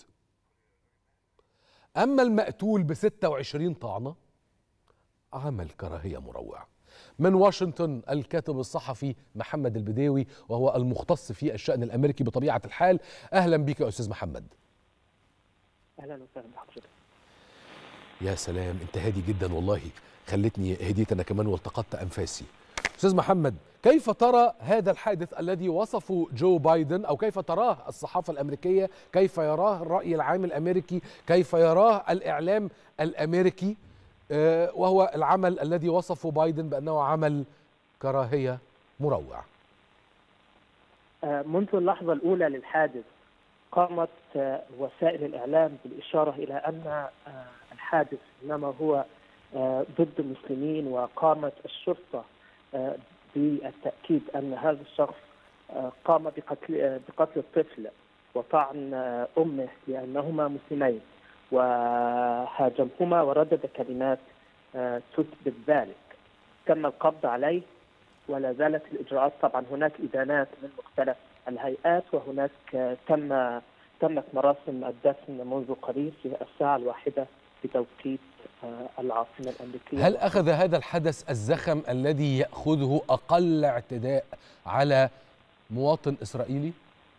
اما المقتول ب 26 طعنه عمل كراهيه مروع من واشنطن الكاتب الصحفي محمد البديوي وهو المختص في الشأن الأمريكي بطبيعة الحال أهلا بك يا أستاذ محمد اهلا وسهلا بحضرتك يا سلام انت هادي جدا والله خلتني هديت انا كمان والتقطت انفاسي استاذ محمد كيف ترى هذا الحادث الذي وصفه جو بايدن او كيف تراه الصحافه الامريكيه كيف يراه الراي العام الامريكي كيف يراه الاعلام الامريكي آه، وهو العمل الذي وصفه بايدن بانه عمل كراهيه مروع آه، منذ اللحظة الأولى للحادث قامت آه، وسائل الإعلام بالإشارة إلى أن آه، الحادث إنما هو آه، ضد المسلمين وقامت الشرطة آه، بالتأكيد أن هذا الشخص آه، قام بقتل آه، بقتل الطفل وطعن آه، أمه لأنهما مسلمين وهاجمهما وردد كلمات آه، تثبت ذلك تم القبض عليه ولا زالت الاجراءات طبعا هناك ادانات من مختلف الهيئات وهناك آه، تم تمت مراسم الدفن منذ قليل في الساعه الواحده بتوقيت آه، العاصمه الامريكيه هل اخذ هذا الحدث الزخم الذي ياخذه اقل اعتداء على مواطن اسرائيلي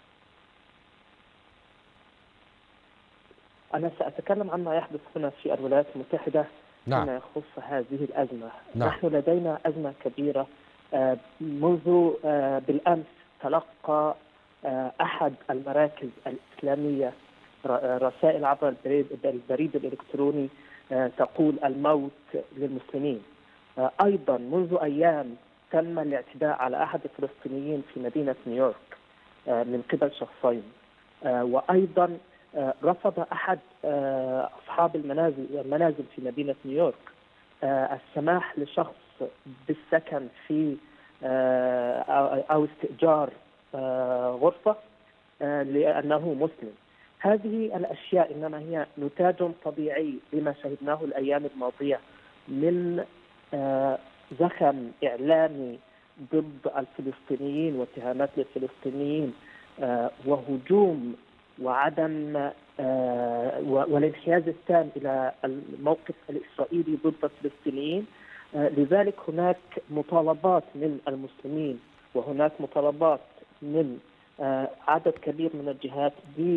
انا ساتكلم عما يحدث هنا في الولايات المتحده نعم فيما يخص هذه الازمه نعم. نحن لدينا ازمه كبيره آه، منذ آه، بالامس تلقى آه، احد المراكز الاسلاميه ر- رسائل عبر البريد, البريد الالكتروني آه، تقول الموت للمسلمين آه، ايضا منذ ايام تم الاعتداء على احد الفلسطينيين في مدينه نيويورك آه، من قبل شخصين آه، وايضا آه، رفض احد آه، اصحاب المنازل المنازل في مدينه نيويورك آه، السماح لشخص بالسكن في آه، او أو استئجار آه، غرفه آه، لانه مسلم. هذه الاشياء انما هي نتاج طبيعي لما شهدناه الايام الماضيه من آه، زخم اعلامي ضد الفلسطينيين واتهامات للفلسطينيين آه، وهجوم وعدم آه، و- والانحياز التام الى الموقف الاسرائيلي ضد الفلسطينيين آه، لذلك هناك مطالبات من المسلمين وهناك مطالبات من آه، عدد كبير من الجهات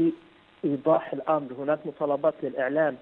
بايضاح الامر، هناك مطالبات للاعلام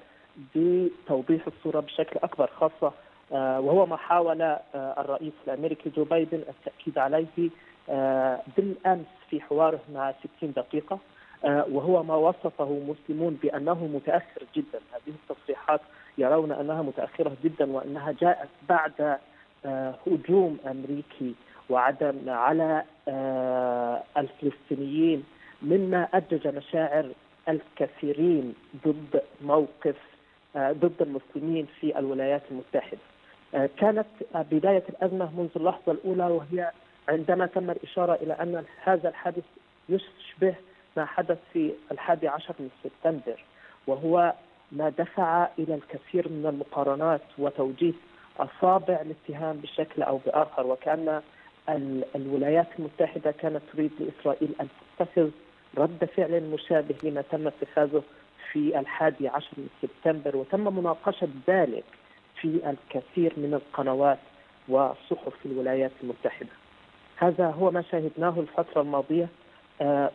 بتوضيح الصوره بشكل اكبر خاصه آه، وهو ما حاول آه، الرئيس الامريكي جو بايدن التاكيد عليه آه، بالامس في حواره مع 60 دقيقه آه، وهو ما وصفه مسلمون بانه متاخر جدا، هذه التصريحات يرون انها متاخره جدا وانها جاءت بعد آه، هجوم امريكي وعدم على آه، الفلسطينيين مما أجج مشاعر الكثيرين ضد موقف آه، ضد المسلمين في الولايات المتحدة آه، كانت بداية الأزمة منذ اللحظة الأولى وهي عندما تم الإشارة إلى أن هذا الحادث يشبه ما حدث في الحادي عشر من سبتمبر وهو ما دفع إلى الكثير من المقارنات وتوجيه أصابع الاتهام بشكل أو بآخر وكأن ال- الولايات المتحدة كانت تريد لإسرائيل أن تتخذ رد فعل مشابه لما تم اتخاذه في الحادي عشر من سبتمبر وتم مناقشة ذلك في الكثير من القنوات وصحف في الولايات المتحدة هذا هو ما شاهدناه الفترة الماضية آه،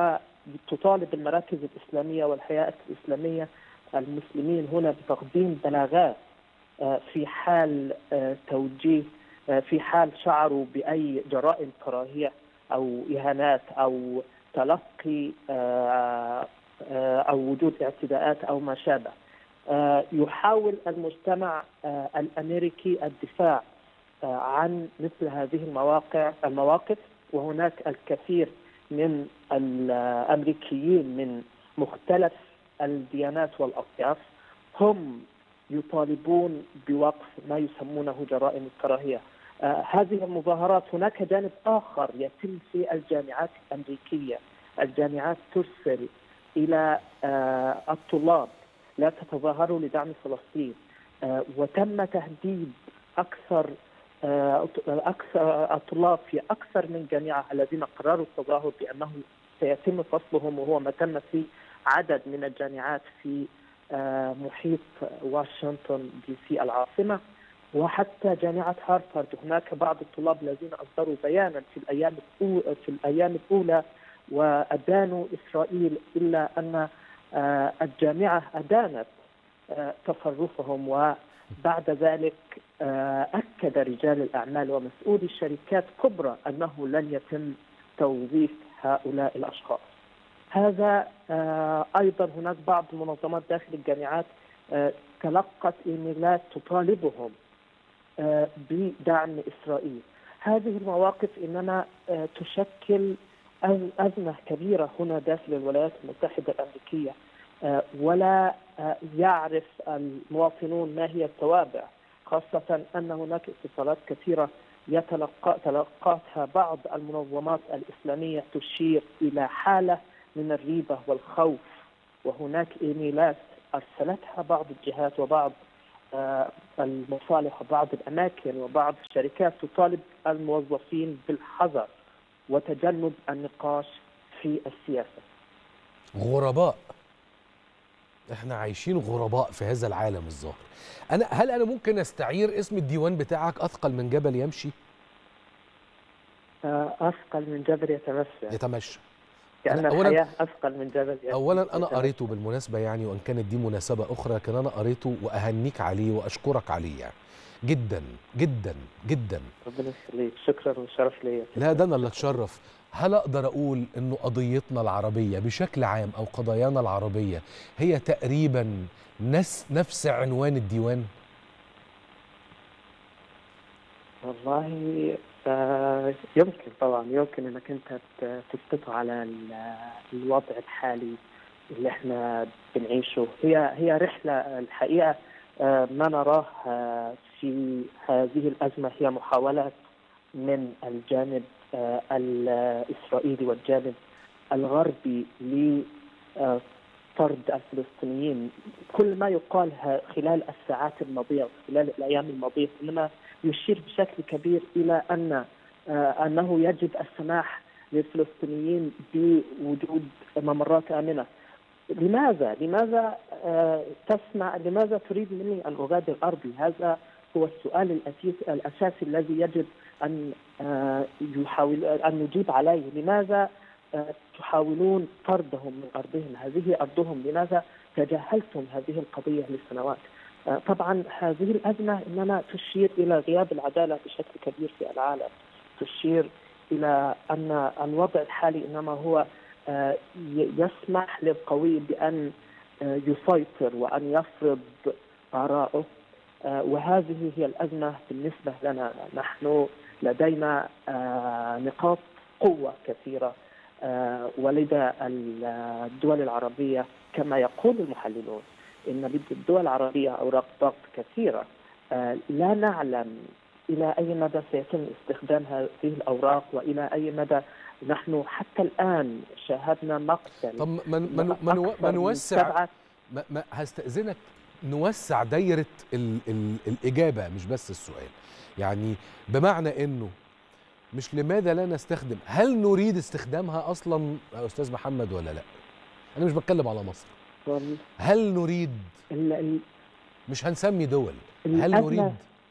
وتطالب المراكز الإسلامية والهيئات الإسلامية المسلمين هنا بتقديم بلاغات آه، في حال آه، توجيه آه، في حال شعروا بأي جرائم كراهية أو إهانات أو تلقي آه، آه، أو وجود اعتداءات أو ما شابه آه، يحاول المجتمع آه، الأمريكي الدفاع آه، عن مثل هذه المواقع المواقف وهناك الكثير من الأمريكيين من مختلف الديانات والأطياف هم يطالبون بوقف ما يسمونه جرائم الكراهية آه هذه المظاهرات هناك جانب آخر يتم في الجامعات الأمريكية الجامعات ترسل إلى آه الطلاب لا تتظاهروا لدعم فلسطين آه وتم تهديد أكثر آه أكثر الطلاب في أكثر من جامعة الذين قرروا التظاهر بأنه سيتم فصلهم وهو ما تم في عدد من الجامعات في آه محيط واشنطن دي سي العاصمة وحتى جامعة هارفارد هناك بعض الطلاب الذين أصدروا بيانا في الأيام الأولى في الأيام الأولى وأدانوا إسرائيل إلا أن الجامعة أدانت تصرفهم وبعد ذلك أكد رجال الأعمال ومسؤولي الشركات كبرى أنه لن يتم توظيف هؤلاء الأشخاص هذا أيضا هناك بعض المنظمات داخل الجامعات تلقت إيميلات تطالبهم بدعم إسرائيل هذه المواقف إنما تشكل أزمة كبيرة هنا داخل الولايات المتحدة الأمريكية ولا يعرف المواطنون ما هي التوابع خاصة أن هناك اتصالات كثيرة يتلقى تلقاتها بعض المنظمات الإسلامية تشير إلى حالة من الريبة والخوف وهناك إيميلات أرسلتها بعض الجهات وبعض المصالح وبعض الأماكن وبعض الشركات تطالب الموظفين بالحذر وتجنب النقاش في السياسة غرباء احنا عايشين غرباء في هذا العالم الظاهر انا هل انا ممكن استعير اسم الديوان بتاعك اثقل من جبل يمشي اثقل من جبل يتمشى يتمشى كأن الحياة أثقل من جبل يمشي اولا انا قريته بالمناسبه يعني وان كانت دي مناسبه اخرى لكن انا قريته واهنيك عليه واشكرك عليه يعني جدا جدا جدا ربنا يخليك شكرا وشرف ليا لا ده انا اللي اتشرف هل اقدر اقول انه قضيتنا العربيه بشكل عام او قضايانا العربيه هي تقريبا نفس نفس عنوان الديوان والله يمكن طبعا يمكن انك انت تسقطه على الوضع الحالي اللي احنا بنعيشه هي هي رحله الحقيقه ما نراه في هذه الازمه هي محاولات من الجانب الاسرائيلي والجانب الغربي لطرد الفلسطينيين كل ما يقال خلال الساعات الماضيه وخلال الايام الماضيه انما يشير بشكل كبير الى ان انه يجب السماح للفلسطينيين بوجود ممرات امنه لماذا؟ لماذا تسمع لماذا تريد مني ان اغادر ارضي؟ هذا هو السؤال الاساسي الاساسي الذي يجب ان يحاول ان نجيب عليه، لماذا تحاولون طردهم من ارضهم؟ هذه ارضهم، لماذا تجاهلتم هذه القضيه لسنوات؟ طبعا هذه الازمه انما تشير الى غياب العداله بشكل كبير في العالم، تشير الى ان الوضع الحالي انما هو يسمح للقوي بان يسيطر وان يفرض آراءه وهذه هي الأزمة بالنسبة لنا نحن لدينا نقاط قوة كثيرة ولدى الدول العربية كما يقول المحللون إن لدى الدول العربية أوراق ضغط كثيرة لا نعلم إلى أي مدى سيتم استخدام هذه الأوراق وإلى أي مدى نحن حتى الآن شاهدنا مقتل طب ما ما ما ما نوسع ما ما هستأذنك نوسع دايرة ال ال الإجابة مش بس السؤال يعني بمعنى أنه مش لماذا لا نستخدم هل نريد استخدامها أصلا يا أستاذ محمد ولا لا أنا مش بتكلم على مصر هل نريد ال ال مش هنسمي دول هل نريد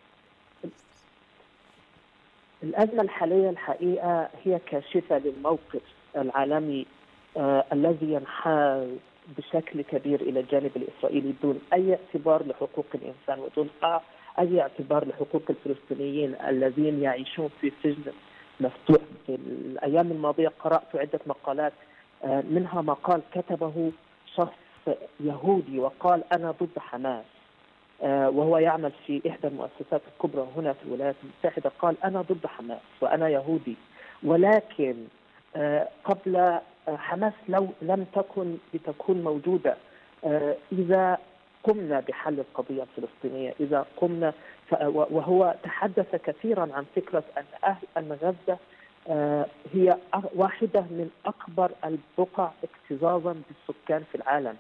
الأزمة الحالية الحقيقة هي كاشفة للموقف العالمي آه الذي ينحاز بشكل كبير الى الجانب الاسرائيلي دون اي اعتبار لحقوق الانسان ودون اي اعتبار لحقوق الفلسطينيين الذين يعيشون في سجن مفتوح في الايام الماضيه قرات عده مقالات منها مقال كتبه شخص يهودي وقال انا ضد حماس وهو يعمل في احدى المؤسسات الكبرى هنا في الولايات المتحده قال انا ضد حماس وانا يهودي ولكن قبل حماس لو لم تكن لتكون موجوده اذا قمنا بحل القضيه الفلسطينيه، اذا قمنا وهو تحدث كثيرا عن فكره ان اهل ان غزه هي واحده من اكبر البقع اكتظاظا بالسكان في العالم.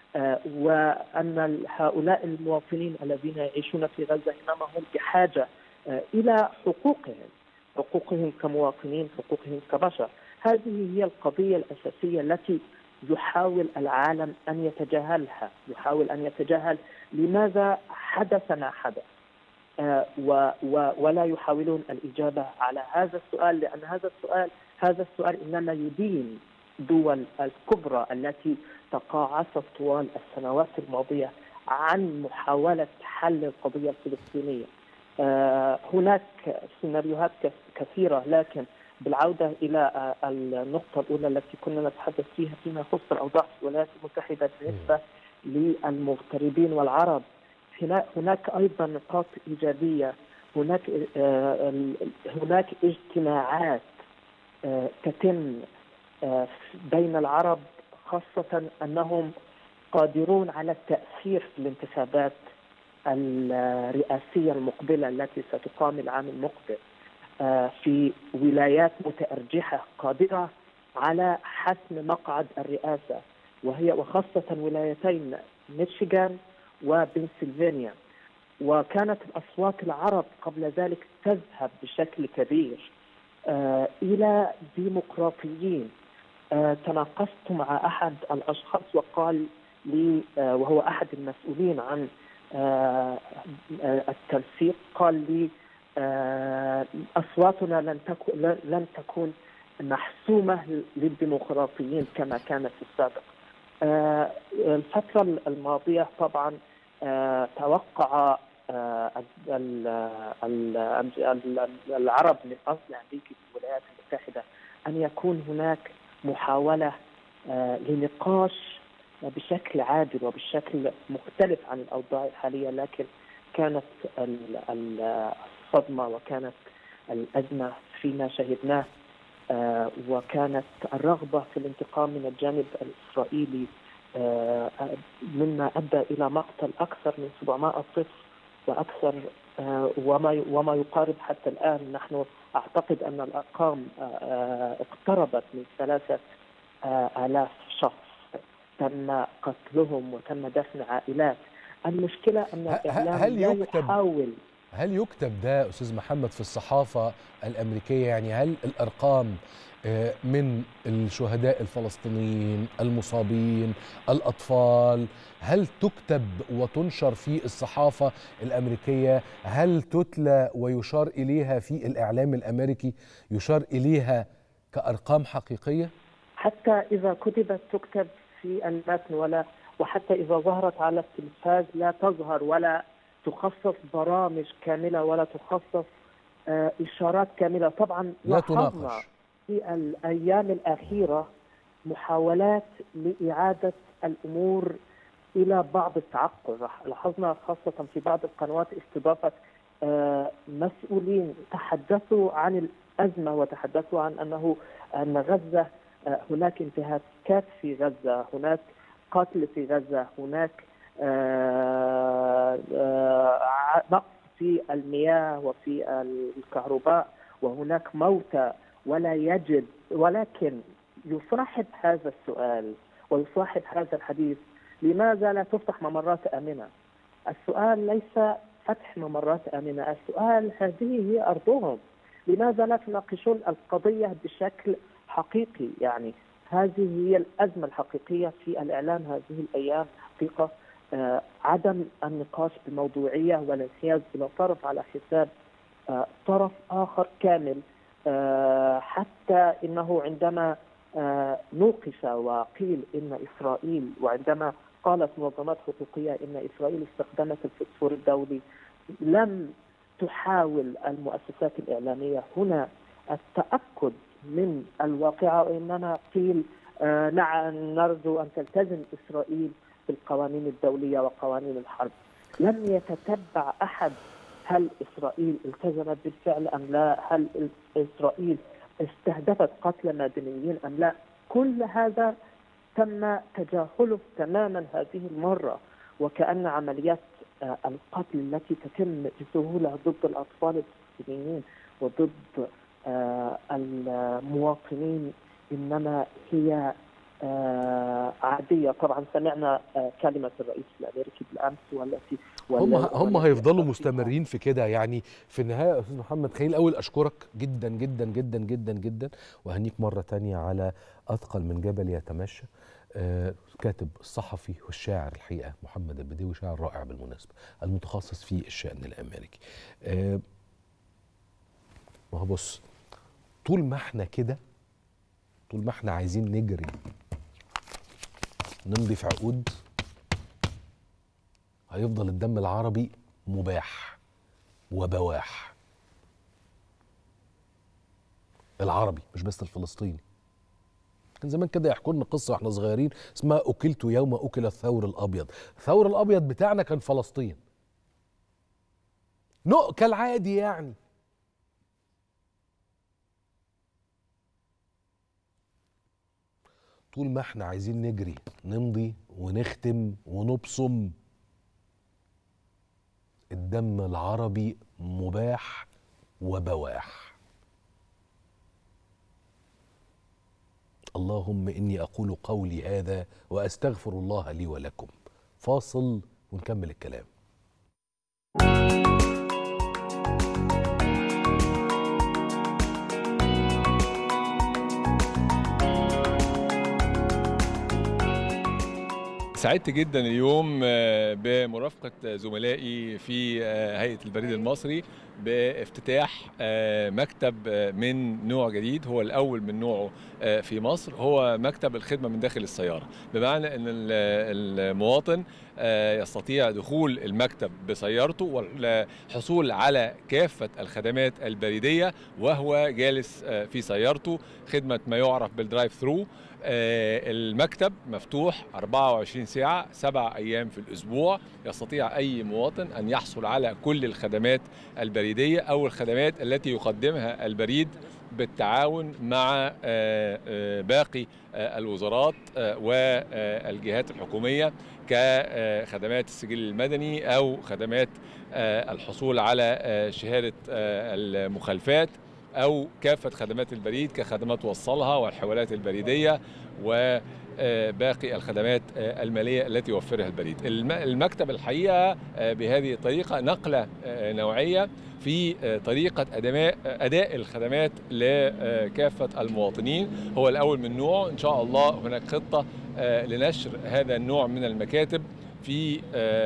وان هؤلاء المواطنين الذين يعيشون في غزه انما هم بحاجه الى حقوقهم، حقوقهم كمواطنين، حقوقهم كبشر. هذه هي القضية الأساسية التي يحاول العالم أن يتجاهلها يحاول أن يتجاهل لماذا حدث ما حدث آه و و ولا يحاولون الإجابة على هذا السؤال لأن هذا السؤال هذا السؤال إنما يدين الدول الكبرى التي تقاعست طوال السنوات الماضيه عن محاوله حل القضيه الفلسطينيه. هناك سيناريوهات كثيره لكن بالعوده الى النقطه الاولى التي كنا نتحدث فيها فيما يخص الاوضاع في الولايات المتحده بالنسبه للمغتربين والعرب هناك ايضا نقاط ايجابيه هناك هناك اجتماعات تتم بين العرب خاصه انهم قادرون على التاثير في الانتخابات الرئاسيه المقبله التي ستقام العام المقبل في ولايات متارجحه قادره على حسم مقعد الرئاسه وهي وخاصه ولايتين ميشيغان وبنسلفانيا وكانت الاصوات العرب قبل ذلك تذهب بشكل كبير الى ديمقراطيين تناقشت مع احد الاشخاص وقال لي وهو احد المسؤولين عن التنسيق قال لي اصواتنا لن تكون لن تكون محسومه للديمقراطيين كما كانت في السابق. الفتره الماضيه طبعا توقع العرب من اصل امريكي في الولايات المتحده ان يكون هناك محاوله لنقاش بشكل عادل وبشكل مختلف عن الاوضاع الحاليه لكن كانت الصدمه وكانت الازمه فيما شهدناه وكانت الرغبه في الانتقام من الجانب الاسرائيلي مما ادى الى مقتل اكثر من 700 طفل واكثر وما وما يقارب حتى الان نحن اعتقد ان الارقام اقتربت من ثلاثه الاف شخص تم قتلهم وتم دفن عائلات المشكله ان الاعلام هل لا يكتب يحاول هل يكتب ده استاذ محمد في الصحافه الامريكيه يعني هل الارقام من الشهداء الفلسطينيين المصابين الاطفال هل تكتب وتنشر في الصحافه الامريكيه هل تتلى ويشار اليها في الاعلام الامريكي يشار اليها كارقام حقيقيه حتى اذا كتبت تكتب في المتن ولا وحتى اذا ظهرت على التلفاز لا تظهر ولا تخصص برامج كامله ولا تخصص آه اشارات كامله طبعا لا تناقش في الايام الاخيره محاولات لاعاده الامور الى بعض التعقل لاحظنا خاصه في بعض القنوات استضافه آه مسؤولين تحدثوا عن الازمه وتحدثوا عن انه ان غزه آه هناك انتهاكات في غزه هناك قتل في غزه هناك نقص في المياه وفي الكهرباء وهناك موتى ولا يجد ولكن يصاحب هذا السؤال ويصاحب هذا الحديث لماذا لا تفتح ممرات امنه؟ السؤال ليس فتح ممرات امنه، السؤال هذه هي ارضهم. لماذا لا تناقشون القضيه بشكل حقيقي؟ يعني هذه هي الازمه الحقيقيه في الاعلام هذه الايام حقيقه آه عدم النقاش بموضوعيه والانحياز الى طرف على حساب آه طرف اخر كامل آه حتى انه عندما نوقش وقيل ان اسرائيل وعندما قالت منظمات حقوقيه ان اسرائيل استخدمت الفسفور الدولي لم تحاول المؤسسات الاعلاميه هنا التاكد من الواقعه وانما قيل نعم نرجو ان تلتزم اسرائيل بالقوانين الدوليه وقوانين الحرب لم يتتبع احد هل اسرائيل التزمت بالفعل ام لا؟ هل اسرائيل استهدفت قتل مدنيين ام لا؟ كل هذا تم تجاهله تماما هذه المره وكان عمليات القتل التي تتم بسهوله ضد الاطفال الفلسطينيين وضد المواطنين انما هي عاديه طبعا سمعنا كلمه الرئيس الامريكي بالامس والتي هم هم هيفضلوا مستمرين في كده يعني في النهايه يا استاذ محمد خليل الاول اشكرك جدا جدا جدا جدا جدا واهنيك مره تانية على اثقل من جبل يتمشى آه كاتب الصحفي والشاعر الحقيقه محمد البديوي شاعر رائع بالمناسبه المتخصص في الشان الامريكي آه ما هو بص طول ما احنا كده طول ما احنا عايزين نجري نمضي في عقود هيفضل الدم العربي مباح وبواح العربي مش بس الفلسطيني كان زمان كده يحكوا لنا قصه واحنا صغيرين اسمها اكلت يوم اكل الثور الابيض الثور الابيض بتاعنا كان فلسطين نؤكل عادي يعني طول ما احنا عايزين نجري نمضي ونختم ونبصم الدم العربي مباح وبواح اللهم اني اقول قولي هذا واستغفر الله لي ولكم فاصل ونكمل الكلام سعدت جدا اليوم آه، بمرافقة زملائي في آه، هيئة البريد المصري بافتتاح آه، مكتب آه، من نوع جديد هو الأول من نوعه آه، في مصر هو مكتب الخدمة من داخل السيارة بمعنى أن ال- المواطن آه، يستطيع دخول المكتب بسيارته والحصول على كافة الخدمات البريدية وهو جالس آه، في سيارته خدمة ما يعرف بالدرايف ثرو آه، المكتب مفتوح 24 ساعة سبع أيام في الأسبوع يستطيع أي مواطن أن يحصل على كل الخدمات البريدية أو الخدمات التي يقدمها البريد بالتعاون مع آه، آه، باقي آه، الوزارات آه، والجهات الحكومية كخدمات السجل المدني أو خدمات آه، الحصول على آه، شهادة آه، المخالفات او كافه خدمات البريد كخدمات وصلها والحوالات البريديه وباقي الخدمات آه، الماليه التي يوفرها البريد. الم- المكتب الحقيقه آه، بهذه الطريقه نقله آه، نوعيه في آه، طريقه اداء اداء الخدمات لكافه المواطنين هو الاول من نوعه ان شاء الله هناك خطه آه، لنشر هذا النوع من المكاتب في آه،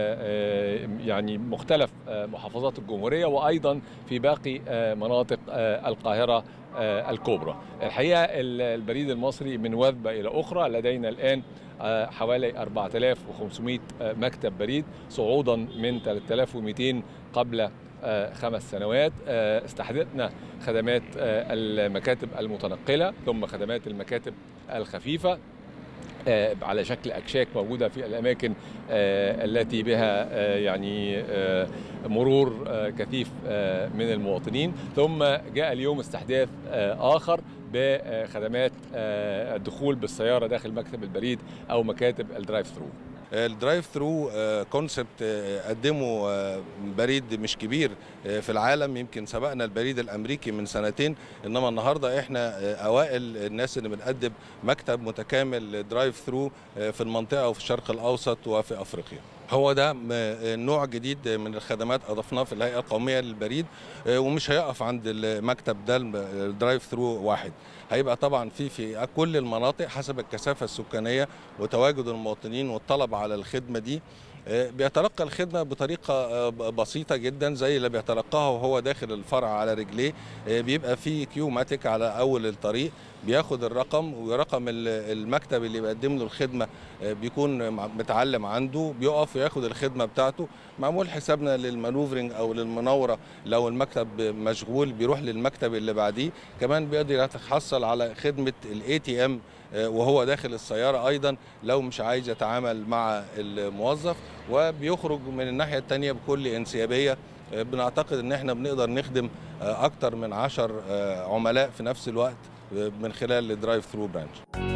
آه، يعني مختلف آه، محافظات الجمهوريه وايضا في باقي آه، مناطق آه، القاهره آه، الكبرى. الحقيقه ال- البريد المصري من وثبه الى اخرى لدينا الان آه، حوالي 4500 آه، مكتب بريد صعودا من 3200 قبل آه، خمس سنوات آه، استحدثنا خدمات آه، المكاتب المتنقله ثم خدمات المكاتب الخفيفه آه، على شكل اكشاك موجوده في الاماكن آه، التي بها آه، يعني آه، مرور آه، كثيف آه، من المواطنين ثم جاء اليوم استحداث آه، اخر بخدمات آه، الدخول بالسياره داخل مكتب البريد او مكاتب الدرايف ثرو الدرايف ثرو كونسبت قدمه آه، بريد مش كبير آه، في العالم يمكن سبقنا البريد الامريكي من سنتين انما النهارده احنا آه، اوائل الناس اللي بنقدم مكتب متكامل درايف ثرو في المنطقه وفي الشرق الاوسط وفي افريقيا هو ده م- نوع جديد من الخدمات اضفناه في الهيئه القوميه للبريد آه، ومش هيقف عند المكتب ده الدرايف ثرو واحد هيبقى طبعا في في كل المناطق حسب الكثافه السكانيه وتواجد المواطنين والطلب على الخدمه دي آه، بيتلقى الخدمه بطريقه آه، ب- بسيطه جدا زي اللي بيتلقاها وهو داخل الفرع على رجليه آه، بيبقى في كيو ماتيك على اول الطريق بياخد الرقم ورقم ال- المكتب اللي بيقدم له الخدمه آه، بيكون مع- متعلم عنده بيقف وياخد الخدمه بتاعته معمول حسابنا للمانوفرنج او للمناوره لو المكتب مشغول بيروح للمكتب اللي بعديه كمان بيقدر يتحصل على خدمه الاي تي ام وهو داخل السياره ايضا لو مش عايز يتعامل مع الموظف وبيخرج من الناحيه الثانيه بكل انسيابيه آه، بنعتقد ان احنا بنقدر نخدم آه، اكتر من عشر آه، عملاء في نفس الوقت آه، من خلال الدرايف ثرو برانش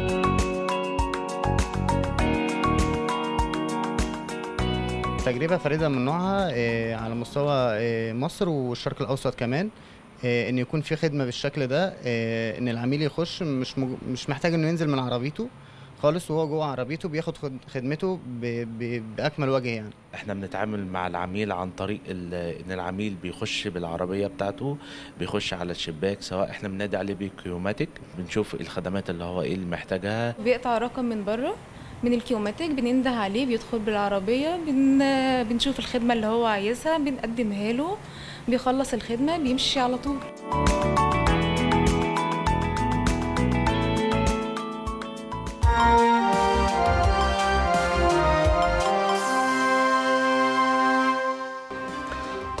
تجربة فريدة من نوعها آه، على مستوى آه، مصر والشرق الأوسط كمان آه، إن يكون في خدمة بالشكل ده آه، إن العميل يخش مش مج- مش محتاج إنه ينزل من عربيته خالص وهو جوه عربيته بياخد خد- خدمته ب- ب- بأكمل وجه يعني احنا بنتعامل مع العميل عن طريق ال- ان العميل بيخش بالعربيه بتاعته بيخش على الشباك سواء احنا بننادي عليه بكيوماتيك بنشوف الخدمات اللي هو ايه اللي محتاجها بيقطع رقم من بره من الكيوماتيك بننده عليه بيدخل بالعربية بن... بنشوف الخدمة اللي هو عايزها بنقدمها له بيخلص الخدمة بيمشي على طول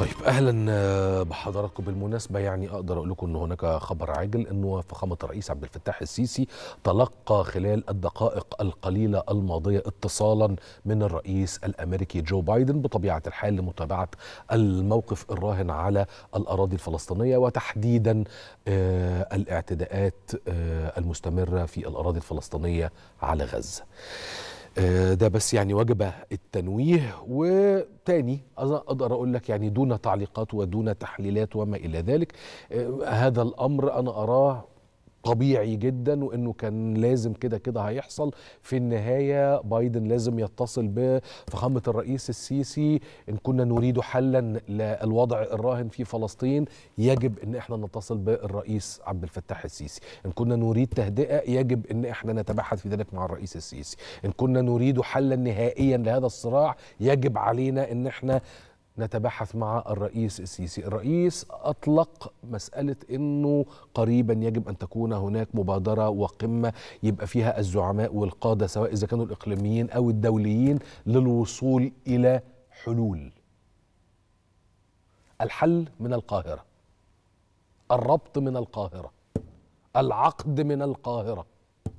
طيب اهلا آه، بحضراتكم بالمناسبه يعني اقدر اقول لكم ان هناك خبر عاجل انه فخامه الرئيس عبد الفتاح السيسي تلقى خلال الدقائق القليله الماضيه اتصالا من الرئيس الامريكي جو بايدن بطبيعه الحال لمتابعه الموقف الراهن على الاراضي الفلسطينيه وتحديدا آه، الاعتداءات آه، المستمره في الاراضي الفلسطينيه على غزه. آه، ده بس يعني وجب التنويه وتاني أنا اقدر اقول لك يعني دون تعليقات ودون تحليلات وما الى ذلك آه، هذا الامر انا اراه طبيعي جدا وانه كان لازم كده كده هيحصل في النهايه بايدن لازم يتصل بفخامه الرئيس السيسي ان كنا نريد حلا للوضع الراهن في فلسطين يجب ان احنا نتصل بالرئيس عبد الفتاح السيسي ان كنا نريد تهدئه يجب ان احنا نتبحث في ذلك مع الرئيس السيسي ان كنا نريد حلا نهائيا لهذا الصراع يجب علينا ان احنا نتبحث مع الرئيس السيسي الرئيس أطلق مسألة أنه قريبا يجب أن تكون هناك مبادرة وقمة يبقى فيها الزعماء والقادة سواء إذا كانوا الإقليميين أو الدوليين للوصول إلى حلول الحل من القاهرة الربط من القاهرة العقد من القاهرة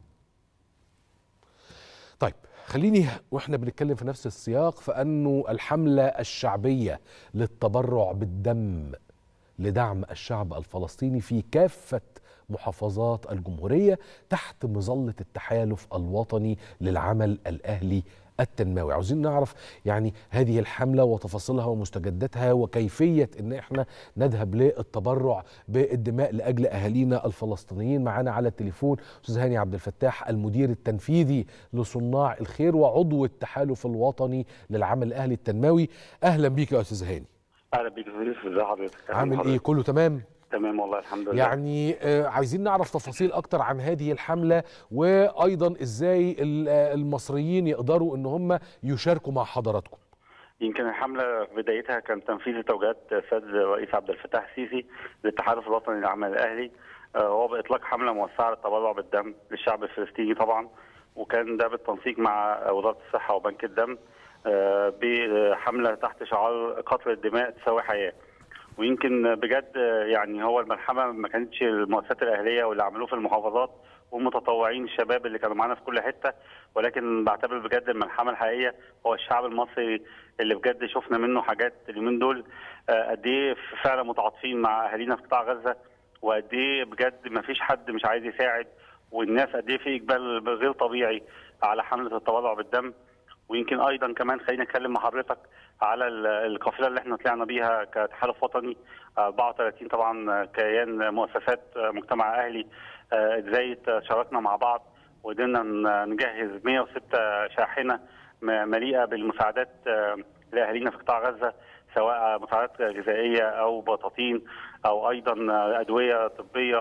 طيب خليني واحنا بنتكلم في نفس السياق فانه الحمله الشعبيه للتبرع بالدم لدعم الشعب الفلسطيني في كافه محافظات الجمهوريه تحت مظله التحالف الوطني للعمل الاهلي التنموي عاوزين نعرف يعني هذه الحملة وتفاصيلها ومستجداتها وكيفية ان احنا نذهب للتبرع بالدماء لأجل أهالينا الفلسطينيين معنا على التليفون أستاذ هاني عبد الفتاح المدير التنفيذي لصناع الخير وعضو التحالف الوطني للعمل الأهلي التنموي أهلا بيك يا أستاذ هاني اهلا بيك يا يوسف ازي حضرتك أهلاً عامل ايه بحضرتك. كله تمام تمام والله الحمد لله يعني آه، عايزين نعرف تفاصيل اكتر عن هذه الحمله وايضا ازاي ال- آه، المصريين يقدروا ان هم يشاركوا مع حضراتكم يمكن الحمله في بدايتها كان تنفيذ توجيهات السيد الرئيس عبد الفتاح السيسي للتحالف الوطني للعمل الاهلي آه، هو باطلاق حمله موسعه للتبرع بالدم للشعب الفلسطيني طبعا وكان ده بالتنسيق مع وزاره الصحه وبنك الدم آه، بحمله تحت شعار قطر الدماء تساوي حياه ويمكن بجد يعني هو الملحمه ما كانتش المؤسسات الاهليه واللي عملوه في المحافظات والمتطوعين الشباب اللي كانوا معانا في كل حته ولكن بعتبر بجد الملحمه الحقيقيه هو الشعب المصري اللي بجد شفنا منه حاجات اليومين دول آه، قد ايه فعلا متعاطفين مع اهالينا في قطاع غزه وقد ايه بجد ما فيش حد مش عايز يساعد والناس قد ايه في اقبال غير طبيعي على حمله التبرع بالدم ويمكن ايضا كمان خليني اتكلم مع حضرتك على ال- القافله اللي احنا طلعنا بيها كتحالف وطني 34 طبعا كيان مؤسسات مجتمع اهلي آه، ازاي شاركنا مع بعض وقدرنا ن- نجهز 106 شاحنه م- مليئه بالمساعدات آه، لاهالينا في قطاع غزه سواء مساعدات غذائيه او بطاطين او ايضا ادويه طبيه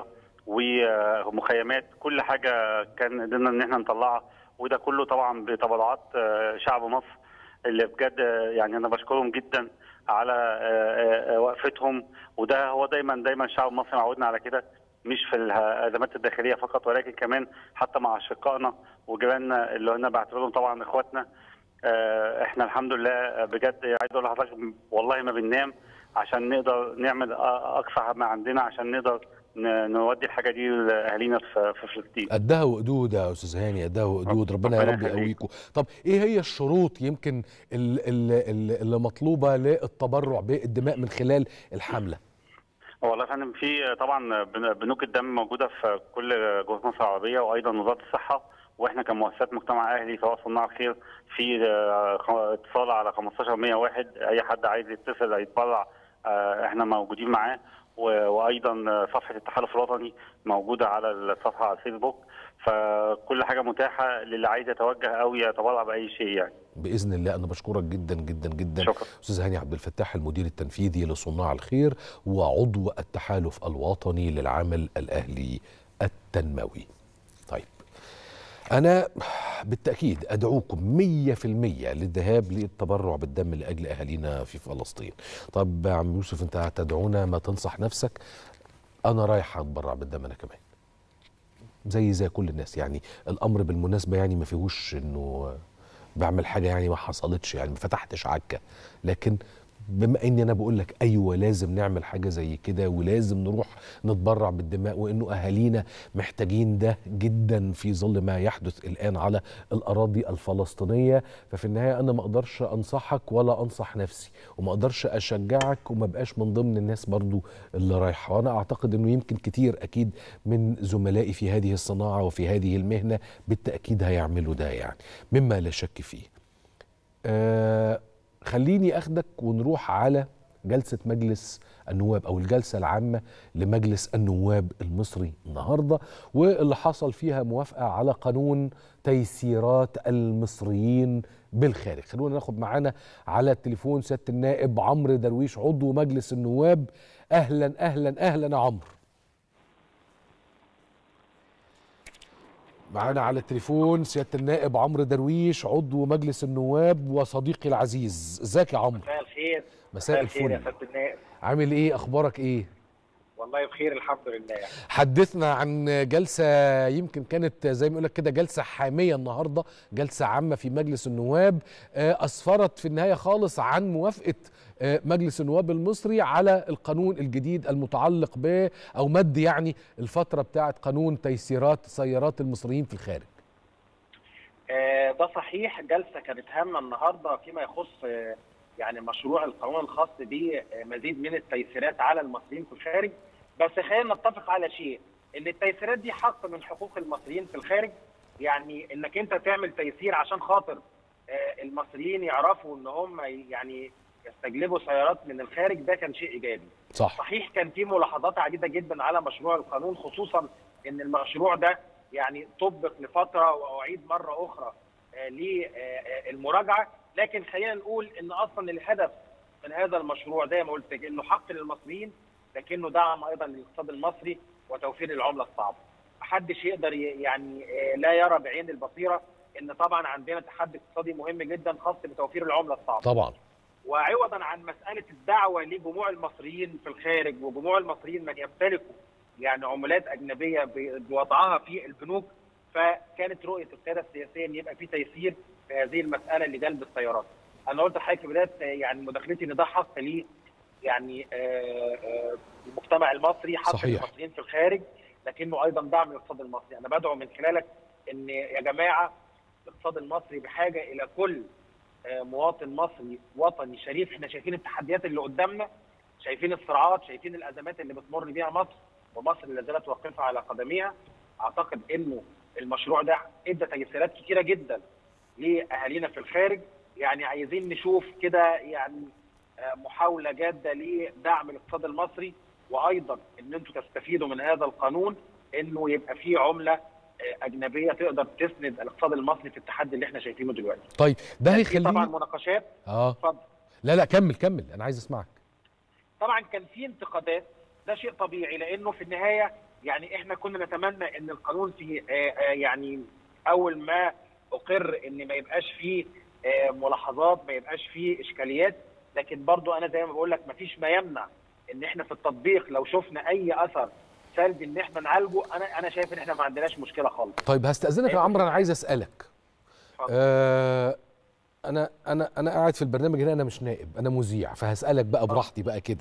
ومخيمات كل حاجه كان قدرنا ان احنا نطلعها وده كله طبعا بتبرعات آه، شعب مصر اللي بجد آه، يعني انا بشكرهم جدا على آه، آه، وقفتهم وده هو دايما دايما الشعب المصري معودنا على كده مش في الازمات الداخليه فقط ولكن كمان حتى مع اشقائنا وجيراننا اللي انا بعتبرهم طبعا اخواتنا آه، احنا الحمد لله بجد عايز اقول لحضرتك والله ما بننام عشان نقدر نعمل أ- اقصى ما عندنا عشان نقدر ن- نودي الحاجه دي لاهالينا في في فلسطين قدها وقدود يا استاذ هاني قدها وقدود ربنا يا ربنا رب يخليك. يقويكم طب ايه هي الشروط يمكن ال- ال- ال- اللي مطلوبه للتبرع بالدماء من خلال الحمله والله يا فندم في طبعا بن- بنوك الدم موجوده في كل جهات مصر العربيه وايضا وزاره الصحه واحنا كمؤسسات مجتمع اهلي سواء صناع الخير في آه، خ- اتصال على 15101 اي حد عايز يتصل يتبرع آه، احنا موجودين معاه و- وايضا صفحه التحالف الوطني موجوده على الصفحه على الفيسبوك فكل حاجه متاحه للي عايز يتوجه او يتبرع باي شيء يعني باذن الله انا بشكرك جدا جدا جدا شكرا. استاذ هاني عبد الفتاح المدير التنفيذي لصناع الخير وعضو التحالف الوطني للعمل الاهلي التنموي طيب أنا بالتأكيد أدعوكم مية في المية للذهاب للتبرع بالدم لأجل أهالينا في فلسطين طب يا عم يوسف أنت هتدعونا ما تنصح نفسك أنا رايح أتبرع بالدم أنا كمان زي زي كل الناس يعني الأمر بالمناسبة يعني ما فيهوش إنه بعمل حاجة يعني ما حصلتش يعني ما فتحتش عكة لكن بما اني انا بقول لك ايوه لازم نعمل حاجه زي كده ولازم نروح نتبرع بالدماء وانه اهالينا محتاجين ده جدا في ظل ما يحدث الان على الاراضي الفلسطينيه ففي النهايه انا ما اقدرش انصحك ولا انصح نفسي وما اقدرش اشجعك وما بقاش من ضمن الناس برضو اللي رايحه وانا اعتقد انه يمكن كتير اكيد من زملائي في هذه الصناعه وفي هذه المهنه بالتاكيد هيعملوا ده يعني مما لا شك فيه آه خليني اخدك ونروح على جلسه مجلس النواب او الجلسه العامه لمجلس النواب المصري النهارده واللي حصل فيها موافقه على قانون تيسيرات المصريين بالخارج خلونا ناخد معانا على التليفون سياده النائب عمرو درويش عضو مجلس النواب اهلا اهلا اهلا يا عمرو معانا على التليفون سياده النائب عمرو درويش عضو مجلس النواب وصديقي العزيز ازيك يا عمرو مساء الخير مساء الخير يا الفل سياده النائب عامل ايه اخبارك ايه والله بخير الحمد لله حدثنا عن جلسة يمكن كانت زي ما يقول لك كده جلسة حامية النهاردة جلسة عامة في مجلس النواب آه، أسفرت في النهاية خالص عن موافقة آه، مجلس النواب المصري على القانون الجديد المتعلق ب أو مد يعني الفترة بتاعة قانون تيسيرات سيارات المصريين في الخارج آه، ده صحيح جلسه كانت هامه النهارده فيما يخص آه، يعني مشروع القانون الخاص بمزيد من التيسيرات على المصريين في الخارج بس خلينا نتفق على شيء ان التيسيرات دي حق من حقوق المصريين في الخارج يعني انك انت تعمل تيسير عشان خاطر آه، المصريين يعرفوا ان هم يعني يستجلبوا سيارات من الخارج ده كان شيء ايجابي صح صحيح كان في ملاحظات عديده جدا على مشروع القانون خصوصا ان المشروع ده يعني طبق لفتره واعيد مره اخرى آه، للمراجعه لكن خلينا نقول ان اصلا الهدف من هذا المشروع زي ما قلت لك انه حق للمصريين لكنه دعم ايضا للاقتصاد المصري وتوفير العمله الصعبه. محدش يقدر ي- يعني آه، لا يرى بعين البصيره ان طبعا عندنا تحدي اقتصادي مهم جدا خاص بتوفير العمله الصعبه. طبعا وعوضا عن مساله الدعوه لجموع المصريين في الخارج وجموع المصريين من يمتلكوا يعني عملات اجنبيه ب- بوضعها في البنوك فكانت رؤيه القياده السياسيه ان يبقى في تيسير في هذه المساله لجلب السيارات. انا قلت لحضرتك في بدايه يعني مداخلتي ان ده حق ليه يعني آه، آه، المجتمع المصري حق صحيح. المصريين في الخارج لكنه ايضا دعم الاقتصاد المصري، انا بدعو من خلالك ان يا جماعه الاقتصاد المصري بحاجه الى كل آه، مواطن مصري وطني شريف احنا شايفين التحديات اللي قدامنا شايفين الصراعات شايفين الازمات اللي بتمر بيها مصر ومصر لا زالت واقفه على قدميها اعتقد انه المشروع ده ادى تيسيرات كتيره جدا لاهالينا في الخارج يعني عايزين نشوف كده يعني آه، محاوله جاده لدعم الاقتصاد المصري وايضا ان انتم تستفيدوا من هذا القانون انه يبقى في عمله آه، اجنبيه تقدر تسند الاقتصاد المصري في التحدي اللي احنا شايفينه دلوقتي. طيب ده كان في طبعا هيخليني مناقشات اه اتفضل لا لا كمل كمل انا عايز اسمعك طبعا كان في انتقادات ده شيء طبيعي لانه في النهايه يعني احنا كنا نتمنى ان القانون في آه، آه، يعني اول ما اقر ان ما يبقاش فيه آه، ملاحظات ما يبقاش فيه اشكاليات لكن برضو انا زي ما بقول لك ما فيش ما يمنع ان احنا في التطبيق لو شفنا اي اثر سلبي ان احنا نعالجه انا انا شايف ان احنا ما عندناش مشكله خالص طيب هستأذنك يا عمرو انا عايز اسالك اتفضل. آه انا انا انا قاعد في البرنامج هنا انا مش نائب انا مذيع فهسالك بقى براحتي بقى كده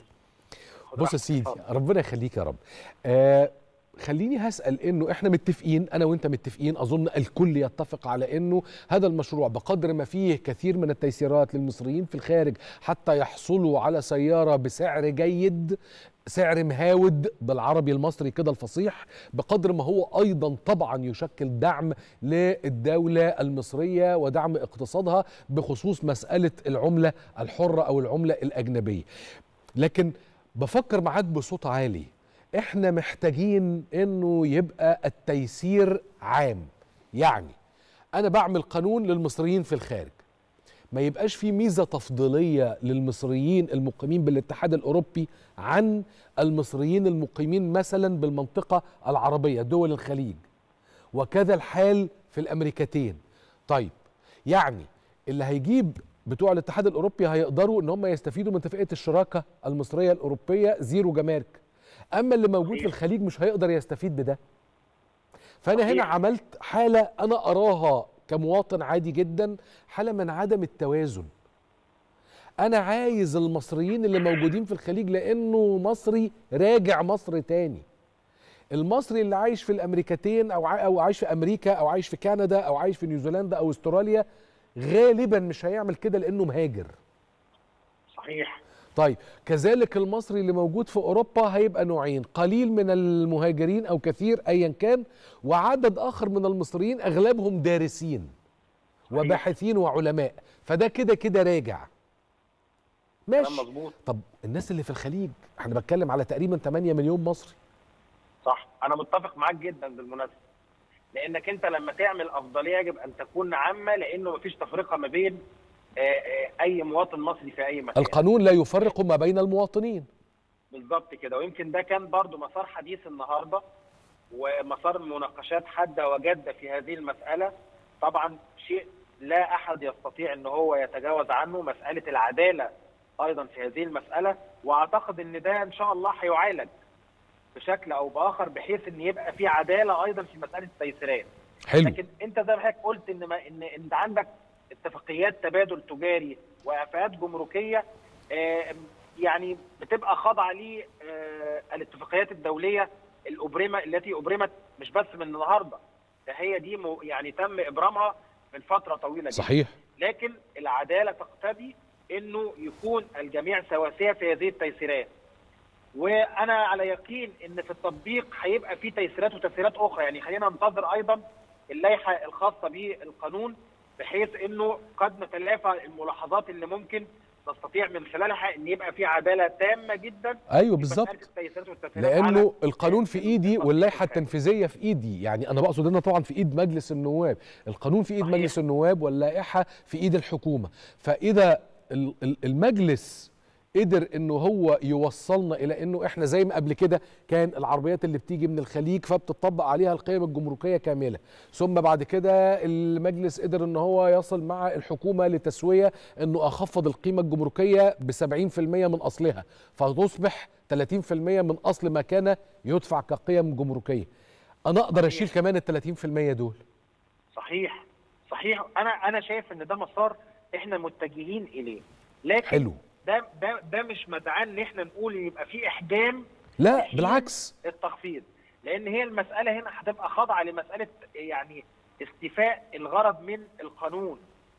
خد بص يا راحتك، سيدي اتفضل. ربنا يخليك يا رب آه خليني هسأل انه احنا متفقين انا وانت متفقين اظن الكل يتفق على انه هذا المشروع بقدر ما فيه كثير من التيسيرات للمصريين في الخارج حتى يحصلوا على سيارة بسعر جيد سعر مهاود بالعربي المصري كده الفصيح بقدر ما هو ايضا طبعا يشكل دعم للدولة المصرية ودعم اقتصادها بخصوص مسألة العملة الحرة او العملة الاجنبية لكن بفكر معاك بصوت عالي احنا محتاجين انه يبقى التيسير عام يعني انا بعمل قانون للمصريين في الخارج ما يبقاش في ميزه تفضيليه للمصريين المقيمين بالاتحاد الاوروبي عن المصريين المقيمين مثلا بالمنطقه العربيه دول الخليج وكذا الحال في الامريكتين طيب يعني اللي هيجيب بتوع الاتحاد الاوروبي هيقدروا ان هم يستفيدوا من اتفاقيه الشراكه المصريه الاوروبيه زيرو جمارك اما اللي موجود في الخليج مش هيقدر يستفيد بده فانا هنا صحيح. عملت حاله انا اراها كمواطن عادي جدا حاله من عدم التوازن انا عايز المصريين اللي موجودين في الخليج لانه مصري راجع مصر تاني المصري اللي عايش في الامريكتين او ع- او عايش في امريكا او عايش في كندا او عايش في نيوزيلندا او استراليا غالبا مش هيعمل كده لانه مهاجر صحيح طيب كذلك المصري اللي موجود في اوروبا هيبقى نوعين قليل من المهاجرين او كثير ايا كان وعدد اخر من المصريين اغلبهم دارسين وباحثين وعلماء فده كده كده راجع ماشي كلام مظبوط طب الناس اللي في الخليج احنا بتكلم على تقريبا 8 مليون مصري صح انا متفق معاك جدا بالمناسبه لانك انت لما تعمل افضليه يجب ان تكون عامه لانه مفيش تفرقه ما بين آه، آه، اي مواطن مصري في اي مكان القانون لا يفرق ما بين المواطنين بالظبط كده ويمكن ده كان برضو مسار حديث النهارده ومسار مناقشات حاده وجاده في هذه المساله طبعا شيء لا احد يستطيع ان هو يتجاوز عنه مساله العداله ايضا في هذه المساله واعتقد ان ده ان شاء الله هيعالج بشكل او باخر بحيث ان يبقى في عداله ايضا في مساله التيسيرات حلو لكن انت زي ما حضرتك قلت ان ما ان انت عندك اتفاقيات تبادل تجاري وافات جمركيه آه، يعني بتبقى خاضعه للاتفاقيات الدوليه الابرمه التي ابرمت مش بس من النهارده ده هي دي مو- يعني تم ابرامها من فتره طويله جدا صحيح لكن العداله تقتضي انه يكون الجميع سواسيه في هذه التيسيرات وانا على يقين ان في التطبيق هيبقى في تيسيرات وتسهيلات اخرى يعني خلينا ننتظر ايضا اللائحه الخاصه بالقانون بحيث انه قد نتلافى الملاحظات اللي ممكن نستطيع من خلالها ان يبقى في عداله تامه جدا ايوه في بالظبط مسألة التيسيرات والتسهيلات على لانه القانون في ايدي واللائحه التنفيذيه في ايدي يعني انا بقصد انها طبعا في ايد مجلس النواب القانون في ايد صحيح. مجلس النواب واللائحه في ايد الحكومه فاذا ال- ال- المجلس قدر انه هو يوصلنا الى انه احنا زي ما قبل كده كان العربيات اللي بتيجي من الخليج فبتطبق عليها القيم الجمركيه كامله ثم بعد كده المجلس قدر ان هو يصل مع الحكومه لتسويه انه اخفض القيمه الجمركيه ب 70% من اصلها فتصبح 30% من اصل ما كان يدفع كقيم جمركيه انا اقدر اشيل كمان ال 30% دول صحيح صحيح انا انا شايف ان ده مسار احنا متجهين اليه لكن حلو ده ده ده مش مدعاه ان احنا نقول يبقى في احجام لا تحييد بالعكس التخفيض لان هي المساله هنا هتبقى خاضعه لمساله يعني استيفاء الغرض من القانون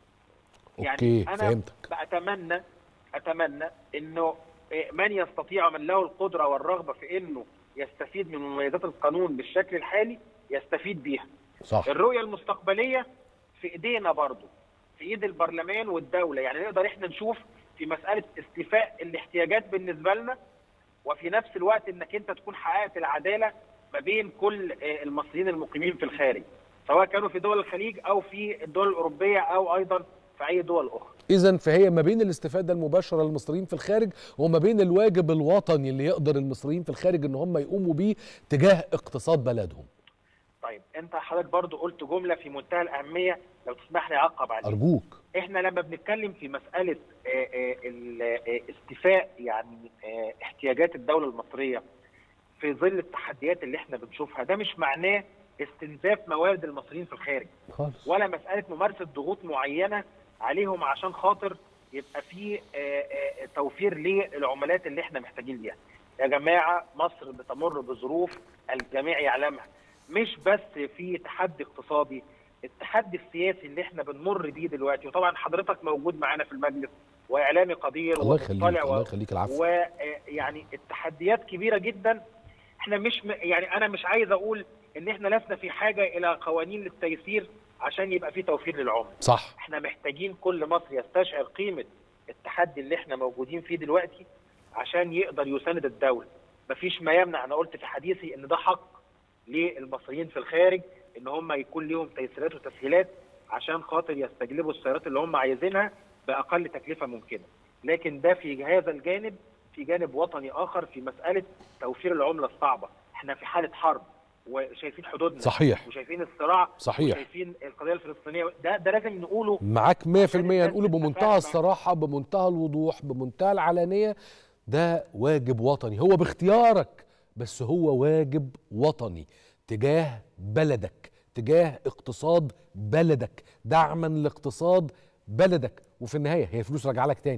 اوكي انا فهمتك اتمنى اتمنى انه من يستطيع من له القدره والرغبه في انه يستفيد من مميزات القانون بالشكل الحالي يستفيد بيها صح الرؤيه المستقبليه في ايدينا برضو في ايد البرلمان والدوله يعني نقدر احنا نشوف في مساله استيفاء الاحتياجات بالنسبه لنا وفي نفس الوقت انك انت تكون حققت العداله ما بين كل آه، المصريين المقيمين في الخارج سواء كانوا في دول الخليج او في الدول الاوروبيه او ايضا في اي دول اخرى اذا فهي ما بين الاستفاده المباشره للمصريين في الخارج وما بين الواجب الوطني اللي يقدر المصريين في الخارج ان هم يقوموا بيه تجاه اقتصاد بلدهم طيب انت حضرتك برضو قلت جمله في منتهى الاهميه لو تسمح لي اعقب عليها ارجوك احنا لما بنتكلم في مساله آه، آه، ال- آه، استيفاء يعني آه، احتياجات الدوله المصريه في ظل التحديات اللي احنا بنشوفها ده مش معناه استنزاف موارد المصريين في الخارج خالص ولا مساله ممارسه ضغوط معينه عليهم عشان خاطر يبقى في آه، آه، توفير للعملات اللي احنا محتاجين ليها يا جماعه مصر بتمر بظروف الجميع يعلمها مش بس في تحدي اقتصادي التحدي السياسي اللي احنا بنمر بيه دلوقتي وطبعا حضرتك موجود معانا في المجلس واعلامي قدير الله يخليك ومطلع الله و- يخليك العفو ويعني التحديات كبيره جدا احنا مش م... يعني انا مش عايز اقول ان احنا لسنا في حاجه الى قوانين للتيسير عشان يبقى في توفير للعمله صح احنا محتاجين كل مصر يستشعر قيمه التحدي اللي احنا موجودين فيه دلوقتي عشان يقدر يساند الدوله مفيش ما يمنع انا قلت في حديثي ان ده حق للمصريين في الخارج ان هم يكون لهم تيسيرات وتسهيلات عشان خاطر يستجلبوا السيارات اللي هم عايزينها باقل تكلفه ممكنه لكن ده في هذا الجانب في جانب وطني اخر في مساله توفير العمله الصعبه احنا في حاله حرب وشايفين حدودنا صحيح وشايفين الصراع صحيح وشايفين القضيه الفلسطينيه ده ده لازم نقوله معاك 100% الناس نقوله تبقى بمنتهى فاهمة. الصراحه بمنتهى الوضوح بمنتهى العلانيه ده واجب وطني هو باختيارك بس هو واجب وطني تجاه بلدك تجاه اقتصاد بلدك دعما لاقتصاد بلدك وفي النهايه هي فلوس راجعه لك تاني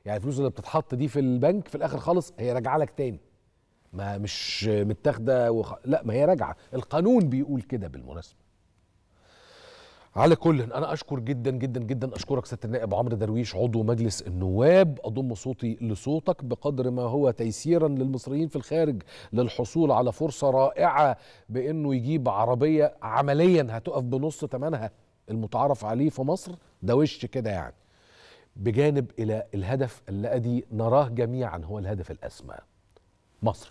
يعني الفلوس اللي بتتحط دي في البنك في الاخر خالص هي راجعه لك تاني ما مش متاخده وخ... لا ما هي راجعه القانون بيقول كده بالمناسبه على كل انا اشكر جدا جدا جدا اشكرك سياده النائب عمرو درويش عضو مجلس النواب اضم صوتي لصوتك بقدر ما هو تيسيرا للمصريين في الخارج للحصول على فرصه رائعه بانه يجيب عربيه عمليا هتقف بنص ثمنها المتعارف عليه في مصر ده وش كده يعني بجانب الى الهدف الذي نراه جميعا هو الهدف الاسمى مصر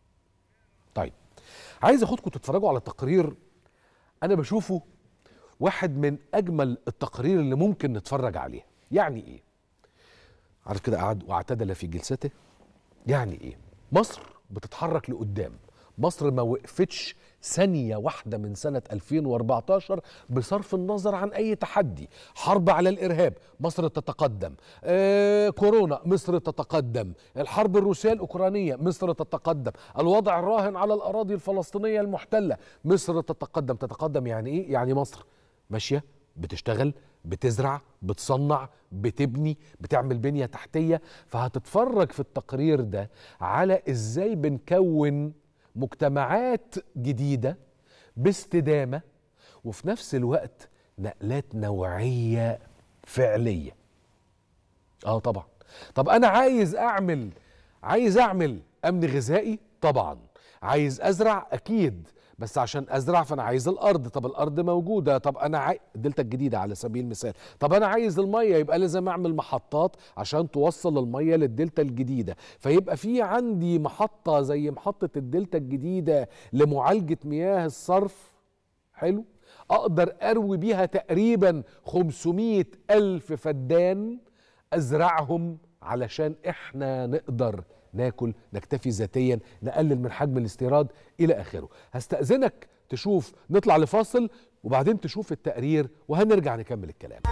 طيب عايز اخدكم تتفرجوا على تقرير انا بشوفه واحد من اجمل التقارير اللي ممكن نتفرج عليها يعني ايه عارف كده قعد واعتدل في جلسته يعني ايه مصر بتتحرك لقدام مصر ما وقفتش ثانية واحدة من سنة 2014 بصرف النظر عن أي تحدي حرب على الإرهاب مصر تتقدم آه كورونا مصر تتقدم الحرب الروسية الأوكرانية مصر تتقدم الوضع الراهن على الأراضي الفلسطينية المحتلة مصر تتقدم تتقدم يعني إيه؟ يعني مصر ماشية بتشتغل بتزرع بتصنع بتبني بتعمل بنية تحتية فهتتفرج في التقرير ده على ازاي بنكون مجتمعات جديدة باستدامة وفي نفس الوقت نقلات نوعية فعلية اه طبعا طب انا عايز اعمل عايز اعمل امن غذائي طبعا عايز ازرع اكيد بس عشان ازرع فانا عايز الارض طب الارض موجوده طب انا عايز الدلتا الجديده على سبيل المثال طب انا عايز الميه يبقى لازم اعمل محطات عشان توصل الميه للدلتا الجديده فيبقى في عندي محطه زي محطه الدلتا الجديده لمعالجه مياه الصرف حلو اقدر اروي بيها تقريبا 500 الف فدان ازرعهم علشان احنا نقدر ناكل نكتفي ذاتيا نقلل من حجم الاستيراد الى اخره هستاذنك تشوف نطلع لفاصل وبعدين تشوف التقرير وهنرجع نكمل الكلام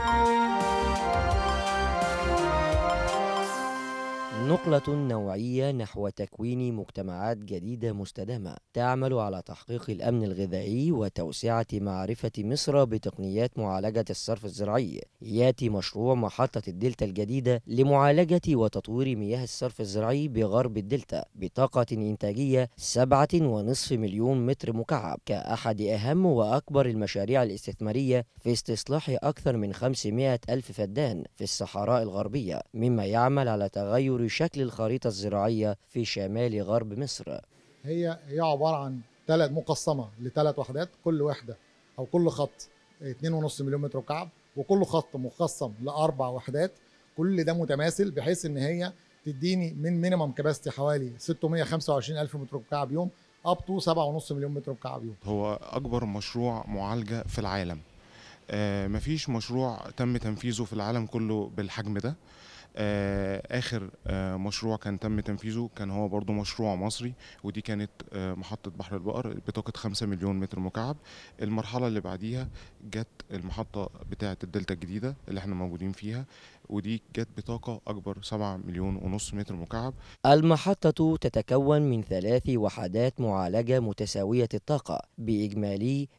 نقلة نوعية نحو تكوين مجتمعات جديدة مستدامة تعمل على تحقيق الأمن الغذائي وتوسعة معرفة مصر بتقنيات معالجة الصرف الزراعي يأتي مشروع محطة الدلتا الجديدة لمعالجة وتطوير مياه الصرف الزراعي بغرب الدلتا بطاقة إنتاجية سبعة ونصف مليون متر مكعب كأحد أهم وأكبر المشاريع الاستثمارية في استصلاح أكثر من 500 ألف فدان في الصحراء الغربية مما يعمل على تغير شكل الخريطة الزراعية في شمال غرب مصر هي هي عباره عن ثلاث مقسمه لثلاث وحدات كل وحده او كل خط 2.5 مليون متر مكعب وكل خط مقسم لاربع وحدات كل ده متماثل بحيث ان هي تديني من مينيمم كباستي حوالي 625 الف متر مكعب يوم اب تو 7.5 مليون متر مكعب يوم هو اكبر مشروع معالجه في العالم آه مفيش مشروع تم تنفيذه في العالم كله بالحجم ده آه اخر آه مشروع كان تم تنفيذه كان هو برضو مشروع مصري ودي كانت آه محطة بحر البقر بطاقة 5 مليون متر مكعب المرحلة اللي بعديها جت المحطة بتاعة الدلتا الجديدة اللي احنا موجودين فيها ودي جت بطاقة أكبر 7 مليون ونص متر مكعب المحطة تتكون من ثلاث وحدات معالجة متساوية الطاقة بإجمالي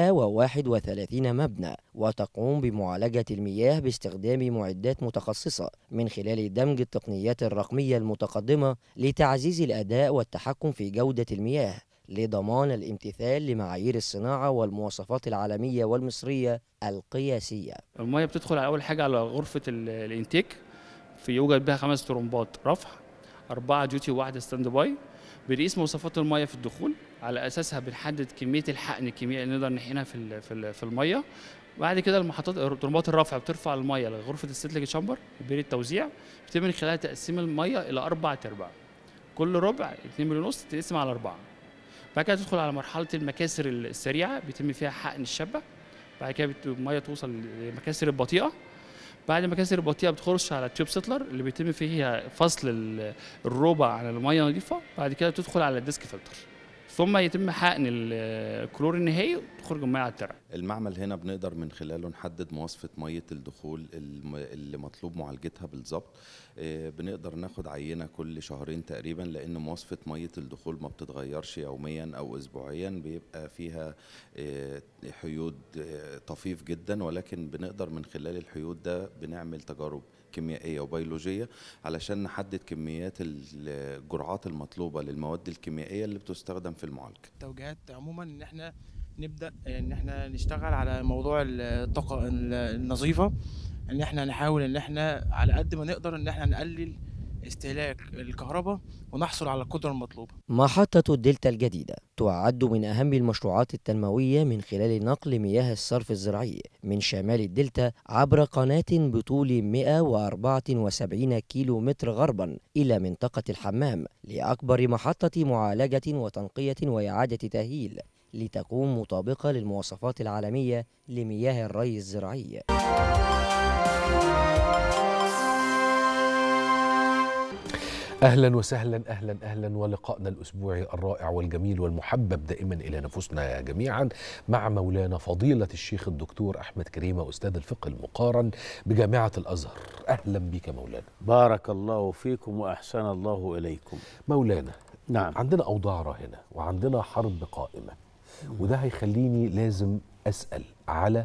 131 مبنى وتقوم بمعالجة المياه باستخدام معدات متخصصة من خلال دمج التقنيات الرقمية المتقدمة لتعزيز الأداء والتحكم في جودة المياه لضمان الامتثال لمعايير الصناعة والمواصفات العالمية والمصرية القياسية المية بتدخل على أول حاجة على غرفة ال- الانتيك في يوجد بها خمس ترمبات رفع أربعة ديوتي وواحدة ستاند باي بنقيس مواصفات المية في الدخول على أساسها بنحدد كمية الحقن الكيميائي اللي نقدر نحقنها في ال- في ال- في المية بعد كده المحطات ترمبات الرفع بترفع المية لغرفة الستلج تشامبر بير التوزيع بيتم من خلالها تقسيم المية إلى أربع أرباع كل ربع 2 مليون ونص تقسم على أربعة بعد كده تدخل على مرحلة المكاسر السريعة بيتم فيها حقن الشبة بعد كده بت- المية توصل للمكاسر البطيئة بعد المكاسر البطيئة بتخش على التيوب سيتلر اللي بيتم فيها فصل ال- الروبة عن المية نظيفة بعد كده تدخل على الديسك فلتر ثم يتم حقن الكلور النهائي وتخرج الميه على الترع المعمل هنا بنقدر من خلاله نحدد مواصفة مية الدخول الم- اللي مطلوب معالجتها بالظبط آه، بنقدر ناخد عينة كل شهرين تقريبا لأن مواصفة مية الدخول ما بتتغيرش يوميا أو أسبوعيا بيبقى فيها آه، حيود آه، طفيف جدا ولكن بنقدر من خلال الحيود ده بنعمل تجارب كيميائية وبيولوجية علشان نحدد كميات الجرعات المطلوبة للمواد الكيميائية اللي بتستخدم في المعالجة التوجيهات عموما ان احنا نبدا ان احنا نشتغل على موضوع الطاقه النظيفه ان احنا نحاول ان احنا على قد ما نقدر ان احنا نقلل استهلاك الكهرباء ونحصل على القدره المطلوبه محطة الدلتا الجديدة تعد من أهم المشروعات التنموية من خلال نقل مياه الصرف الزراعي من شمال الدلتا عبر قناة بطول 174 كيلو متر غربا إلى منطقة الحمام لأكبر محطة معالجة وتنقية وإعادة تأهيل لتكون مطابقة للمواصفات العالمية لمياه الري الزراعي اهلا وسهلا اهلا اهلا ولقائنا الاسبوعي الرائع والجميل والمحبب دائما الى نفوسنا جميعا مع مولانا فضيله الشيخ الدكتور احمد كريمه استاذ الفقه المقارن بجامعه الازهر اهلا بك مولانا بارك الله فيكم واحسن الله اليكم مولانا نعم عندنا اوضاع راهنه وعندنا حرب قائمه وده هيخليني لازم اسال على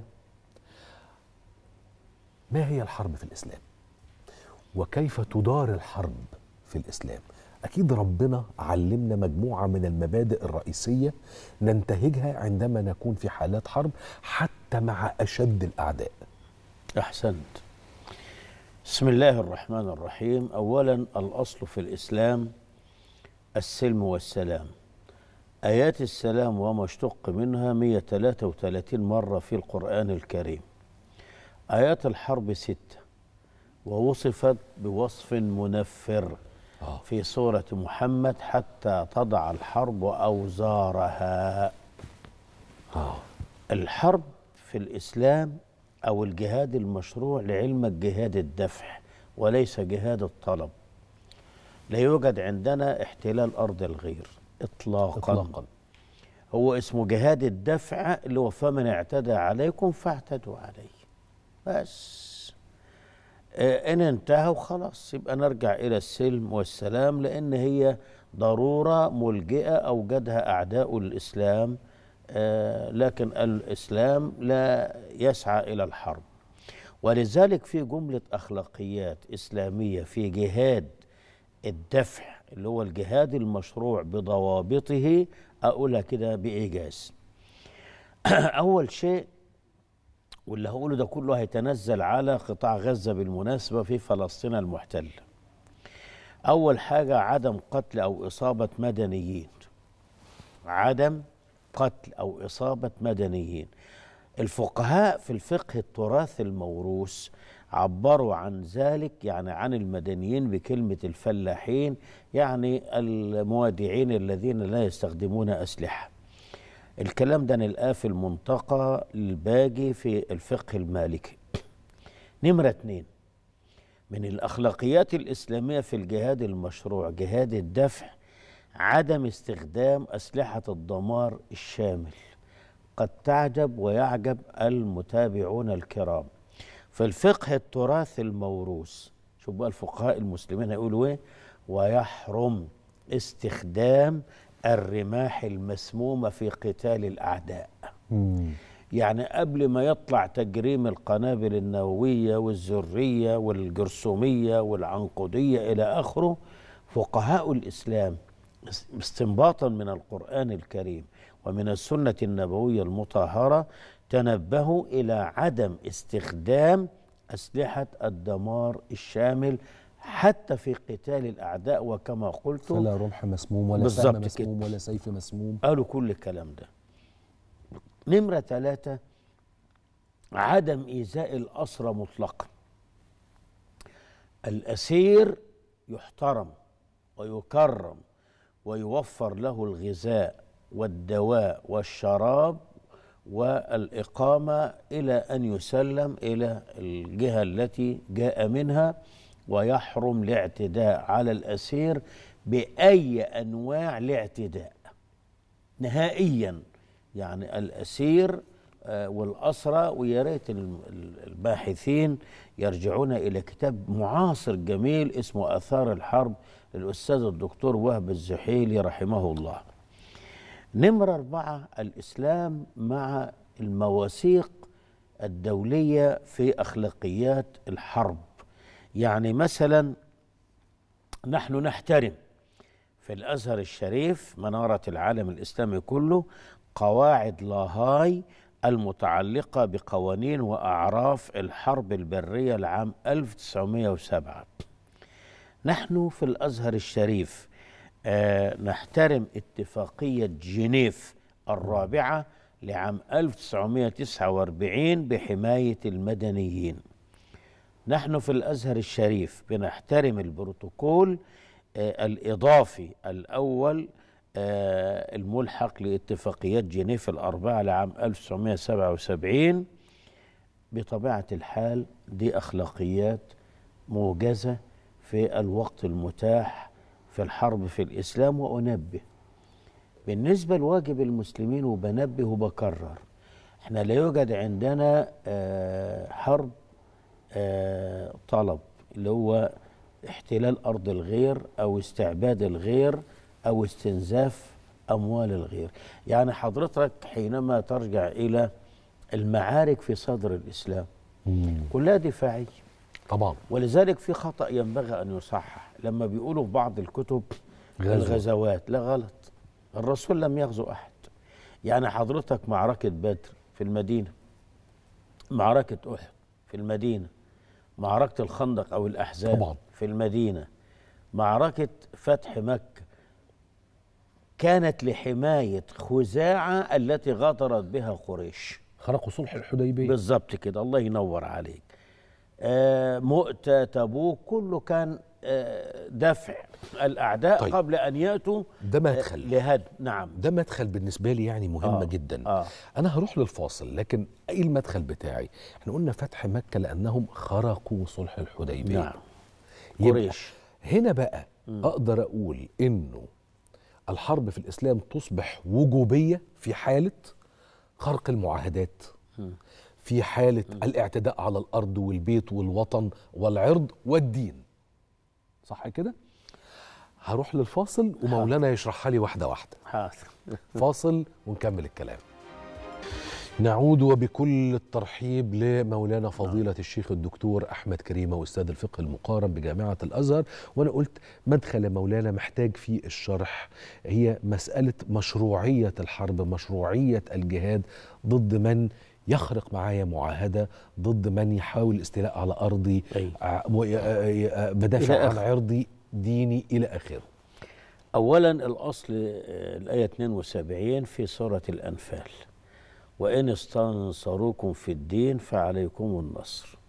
ما هي الحرب في الاسلام وكيف تدار الحرب في الاسلام اكيد ربنا علمنا مجموعه من المبادئ الرئيسيه ننتهجها عندما نكون في حالات حرب حتى مع اشد الاعداء احسنت بسم الله الرحمن الرحيم اولا الاصل في الاسلام السلم والسلام ايات السلام وما اشتق منها 133 مره في القران الكريم ايات الحرب سته ووصفت بوصف منفر في سورة محمد حتى تضع الحرب أوزارها الحرب في الإسلام أو الجهاد المشروع لعلمك جهاد الدفع وليس جهاد الطلب لا يوجد عندنا احتلال أرض الغير إطلاقا, إطلاقا. هو اسمه جهاد الدفع اللي هو فمن اعتدى عليكم فاعتدوا عليه بس آه، ان انتهى وخلاص يبقى نرجع الى السلم والسلام لان هي ضروره ملجئه اوجدها اعداء الاسلام آه، لكن الاسلام لا يسعى الى الحرب ولذلك في جمله اخلاقيات اسلاميه في جهاد الدفع اللي هو الجهاد المشروع بضوابطه اقولها كده بايجاز اول شيء واللي هقوله ده كله هيتنزل على قطاع غزة بالمناسبة في فلسطين المحتلة أول حاجة عدم قتل أو إصابة مدنيين عدم قتل أو إصابة مدنيين الفقهاء في الفقه التراث الموروث عبروا عن ذلك يعني عن المدنيين بكلمة الفلاحين يعني الموادعين الذين لا يستخدمون أسلحة الكلام ده نلقاه في المنطقة الباجي في الفقه المالكي نمرة اتنين من الأخلاقيات الإسلامية في الجهاد المشروع جهاد الدفع عدم استخدام أسلحة الدمار الشامل قد تعجب ويعجب المتابعون الكرام في الفقه التراث الموروث شوف بقى الفقهاء المسلمين هيقولوا ايه ويحرم استخدام الرماح المسمومة في قتال الأعداء يعني قبل ما يطلع تجريم القنابل النووية والذرية والجرثومية والعنقودية إلى آخره فقهاء الإسلام استنباطا من القرآن الكريم ومن السنة النبوية المطهرة تنبهوا إلى عدم استخدام أسلحة الدمار الشامل حتى في قتال الأعداء وكما قلت فلا رمح مسموم ولا بالظبط سهم مسموم كده. ولا سيف مسموم قالوا كل الكلام ده نمرة ثلاثة عدم إيذاء الأسرى مطلقا الأسير يحترم ويكرم ويوفر له الغذاء والدواء والشراب والإقامة إلى أن يسلم إلى الجهة التي جاء منها ويحرم الاعتداء على الأسير بأي أنواع الاعتداء نهائيا يعني الأسير آه، والأسرى ويا ريت الم- ال- الباحثين يرجعون إلى كتاب معاصر جميل اسمه آثار الحرب للأستاذ الدكتور وهب الزحيلي رحمه الله نمرة أربعة الإسلام مع المواثيق الدولية في أخلاقيات الحرب يعني مثلا نحن نحترم في الأزهر الشريف منارة العالم الإسلامي كله قواعد لاهاي المتعلقة بقوانين وأعراف الحرب البرية لعام 1907 نحن في الأزهر الشريف آه نحترم اتفاقية جنيف الرابعة لعام 1949 بحماية المدنيين نحن في الأزهر الشريف بنحترم البروتوكول آه الإضافي الأول آه الملحق لاتفاقيات جنيف الأربعة لعام 1977 بطبيعة الحال دي أخلاقيات موجزة في الوقت المتاح في الحرب في الإسلام وأنبه بالنسبة لواجب المسلمين وبنبه وبكرر احنا لا يوجد عندنا آه، حرب آه، طلب اللي هو احتلال أرض الغير أو استعباد الغير أو استنزاف أموال الغير يعني حضرتك حينما ترجع إلى المعارك في صدر الإسلام كلها دفاعية طبعا ولذلك في خطأ ينبغي أن يصحح لما بيقولوا في بعض الكتب غزو. الغزوات لا غلط الرسول لم يغزو أحد يعني حضرتك معركة بدر في المدينة معركة أحد في المدينة معركة الخندق أو الأحزاب طبعا. في المدينة معركة فتح مكة كانت لحماية خزاعة التي غادرت بها قريش خرقوا صلح الحديبية بالظبط كده الله ينور عليك آه مؤتة تبوك كله كان آه دفع الأعداء طيب. طيب. قبل أن يأتوا ده مدخل لهدم نعم ده مدخل بالنسبة لي يعني مهمة آه. جدا آه. أنا هروح للفاصل لكن إيه المدخل بتاعي احنا قلنا فتح مكة لأنهم خرقوا صلح الحديبية نعم. يبقى قريش. هنا بقى مم. أقدر أقول إنه الحرب في الإسلام تصبح وجوبية في حالة خرق المعاهدات مم. في حالة الاعتداء على الأرض والبيت والوطن والعرض والدين صح كده؟ هروح للفاصل ومولانا يشرحها لي واحدة واحدة حاضر فاصل ونكمل الكلام نعود وبكل الترحيب لمولانا فضيلة الشيخ الدكتور أحمد كريمة أستاذ الفقه المقارن بجامعة الأزهر وأنا قلت مدخل مولانا محتاج فيه الشرح هي مسألة مشروعية الحرب مشروعية الجهاد ضد من يخرق معايا معاهدة ضد من يحاول استيلاء على أرضي ع- و- ي- ي- بدافع إلى عن آخره. عرضي ديني إلى آخره أولا الأصل آه، الآية 72 في سورة الأنفال وإن استنصروكم في الدين فعليكم النصر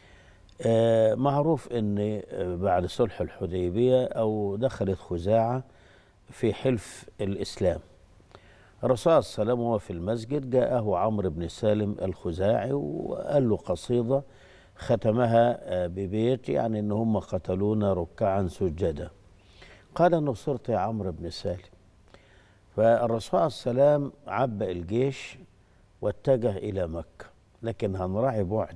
آه، معروف أن آه، بعد صلح الحديبية أو دخلت خزاعة في حلف الإسلام الرسول صلى الله عليه وسلم وهو في المسجد جاءه عمرو بن سالم الخزاعي وقال له قصيدة ختمها آه، ببيت يعني ان هم قتلونا ركعا سجدا قال نصرت يا عمرو بن سالم فالرسول صلى الله عليه وسلم عبأ الجيش واتجه إلى مكة لكن هنراعي بعد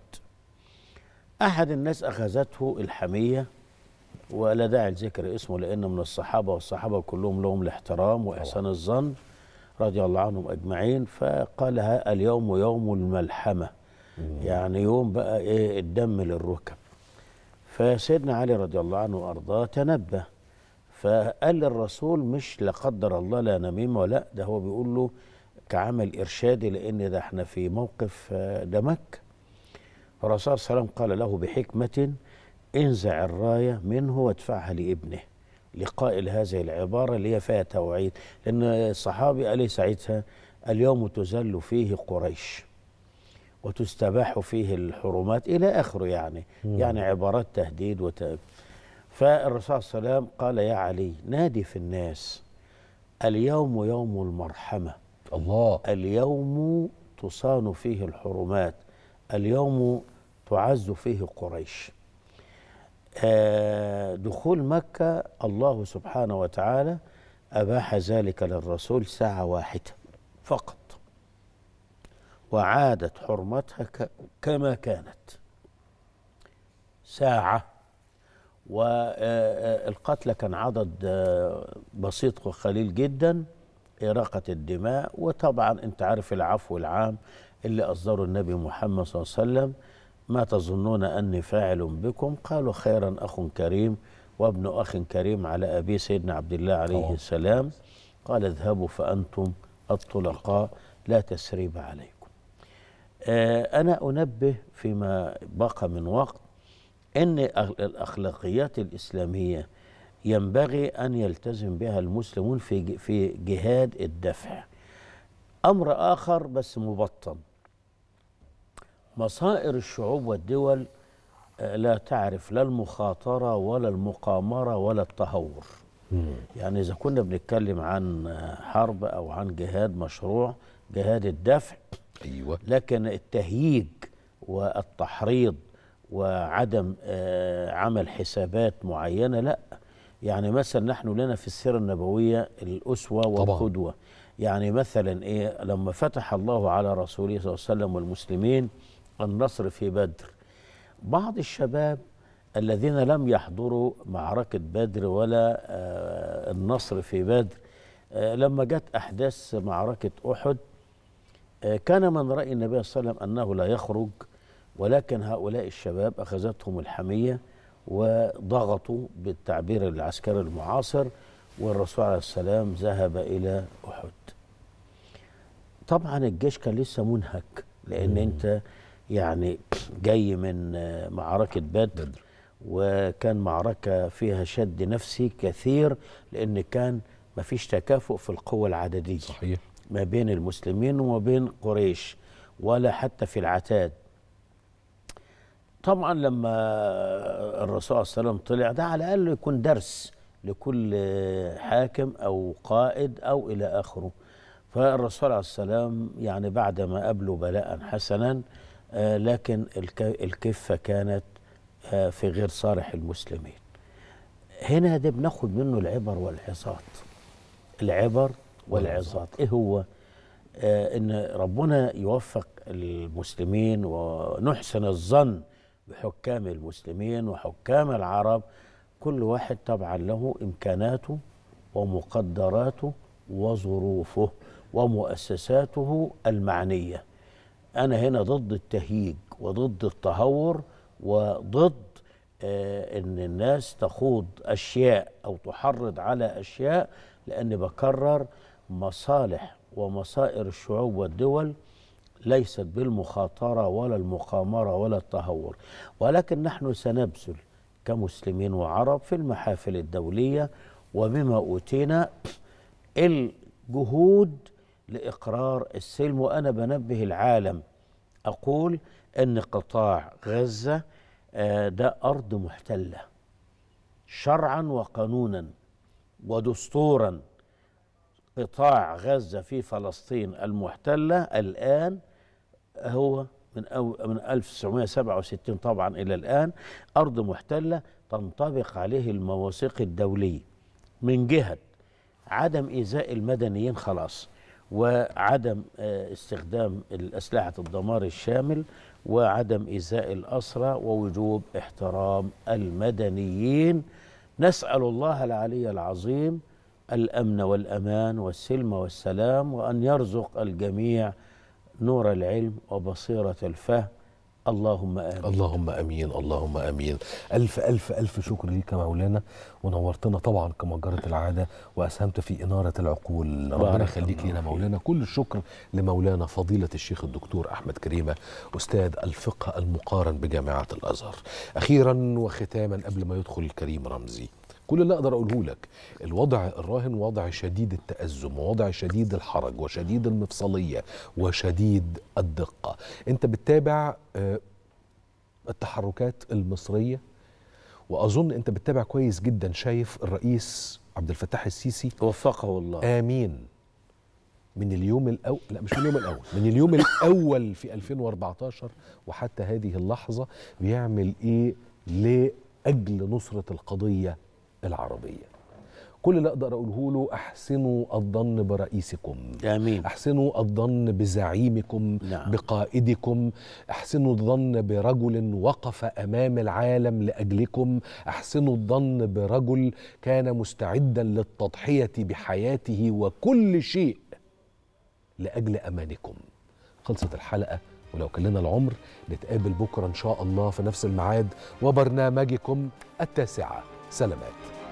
أحد الناس أخذته الحمية ولا داعي لذكر اسمه لأنه من الصحابة والصحابة كلهم لهم الاحترام وإحسان الظن رضي الله عنهم أجمعين فقال ها اليوم يوم الملحمة يعني يوم بقى إيه الدم للركب فسيدنا علي رضي الله عنه وأرضاه تنبه فقال للرسول مش لا قدر الله لا نميمة ولا ده هو بيقول له كعمل إرشادي لأن ده احنا في موقف آه، ده مكة فالرسول صلى الله عليه وسلم قال له بحكمة انزع الراية منه وادفعها لابنه لقائل هذه العبارة اللي هي فيها توعيد لأن الصحابي قال لي ساعتها اليوم تذل فيه قريش وتستباح فيه الحرمات إلى آخره يعني مم. يعني عبارات تهديد وت... فالرسول صلى الله عليه وسلم قال يا علي نادي في الناس اليوم يوم المرحمة الله اليوم تصان فيه الحرمات اليوم تعز فيه قريش آه، دخول مكة الله سبحانه وتعالى أباح ذلك للرسول ساعة واحدة فقط وعادت حرمتها ك- كما كانت ساعة والقتلى كان عدد آه، بسيط وقليل جدا إراقة الدماء وطبعا أنت عارف العفو العام اللي أصدره النبي محمد صلى الله عليه وسلم ما تظنون أني فاعل بكم قالوا خيرا أخ كريم وابن أخ كريم على أبي سيدنا عبد الله عليه طبعا. السلام قال اذهبوا فأنتم الطلقاء لا تسريب عليكم آه، أنا أنبه فيما بقى من وقت أن أخ- الأخلاقيات الإسلامية ينبغي أن يلتزم بها المسلمون في ج- في جهاد الدفع أمر آخر بس مبطن مصائر الشعوب والدول آه، لا تعرف لا المخاطرة ولا المقامرة ولا التهور يعني إذا كنا بنتكلم عن آه، حرب أو عن جهاد مشروع جهاد الدفع أيوة لكن التهييج والتحريض وعدم آه، عمل حسابات معينة لا يعني مثلا نحن لنا في السيرة النبوية الأسوة والقدوة يعني مثلا إيه لما فتح الله على رسوله صلى الله عليه وسلم والمسلمين النصر في بدر بعض الشباب الذين لم يحضروا معركة بدر ولا آه، النصر في بدر آه، لما جت أحداث معركة أحد آه، كان من رأي النبي صلى الله عليه وسلم أنه لا يخرج ولكن هؤلاء الشباب أخذتهم الحمية وضغطوا بالتعبير العسكري المعاصر والرسول عليه السلام ذهب إلى أحد طبعا الجيش كان لسه منهك لأن أنت يعني جاي من آه، معركة بدر وكان معركة فيها شد نفسي كثير لأن كان ما فيش تكافؤ في القوة العددية صحيح ما بين المسلمين وما بين قريش ولا حتى في العتاد طبعا لما الرسول صلى الله عليه وسلم طلع ده على الأقل يكون درس لكل حاكم أو قائد أو إلى آخره فالرسول عليه السلام يعني بعد ما قابله بلاء حسنا آه، لكن الك- الكفة كانت آه، في غير صالح المسلمين هنا ده بناخد منه العبر والعظات العبر والعظات ايه هو آه ان ربنا يوفق المسلمين ونحسن الظن بحكام المسلمين وحكام العرب كل واحد طبعا له امكاناته ومقدراته وظروفه ومؤسساته المعنيه انا هنا ضد التهييج وضد التهور وضد آه، ان الناس تخوض اشياء او تحرض على اشياء لان بكرر مصالح ومصائر الشعوب والدول ليست بالمخاطره ولا المقامره ولا التهور ولكن نحن سنبذل كمسلمين وعرب في المحافل الدوليه وبما اوتينا الجهود لاقرار السلم وانا بنبه العالم اقول ان قطاع غزه آه، ده ارض محتله شرعا وقانونا ودستورا قطاع غزه في فلسطين المحتله الان هو من أو من 1967 طبعا الى الان ارض محتله تنطبق عليه المواثيق الدوليه من جهه عدم ايذاء المدنيين خلاص وعدم آه، استخدام الاسلحه الدمار الشامل وعدم ايذاء الاسرى ووجوب احترام المدنيين نسال الله العلي العظيم الامن والامان والسلم والسلام وان يرزق الجميع نور العلم وبصيره الفهم اللهم امين اللهم امين اللهم امين الف الف الف شكر ليك يا مولانا ونورتنا طبعا كما جرت العاده واسهمت في اناره العقول ربنا بارك يخليك الله لنا مولانا كل الشكر لمولانا فضيله الشيخ الدكتور احمد كريمه استاذ الفقه المقارن بجامعه الازهر اخيرا وختاما قبل ما يدخل الكريم رمزي كل اللي اقدر اقوله لك الوضع الراهن وضع شديد التأزم ووضع شديد الحرج وشديد المفصلية وشديد الدقة انت بتتابع آه، التحركات المصرية واظن انت بتتابع كويس جدا شايف الرئيس عبد الفتاح السيسي وفقه الله امين من اليوم الاول لا مش من اليوم الاول من اليوم الاول في 2014 وحتى هذه اللحظه بيعمل ايه لاجل نصره القضيه العربيه كل اللي اقدر اقوله له احسنوا الظن برئيسكم امين احسنوا الظن بزعيمكم نعم. بقائدكم احسنوا الظن برجل وقف امام العالم لاجلكم احسنوا الظن برجل كان مستعدا للتضحيه بحياته وكل شيء لاجل امانكم خلصت الحلقه ولو كان لنا العمر نتقابل بكره ان شاء الله في نفس الميعاد وبرنامجكم التاسعه سلامات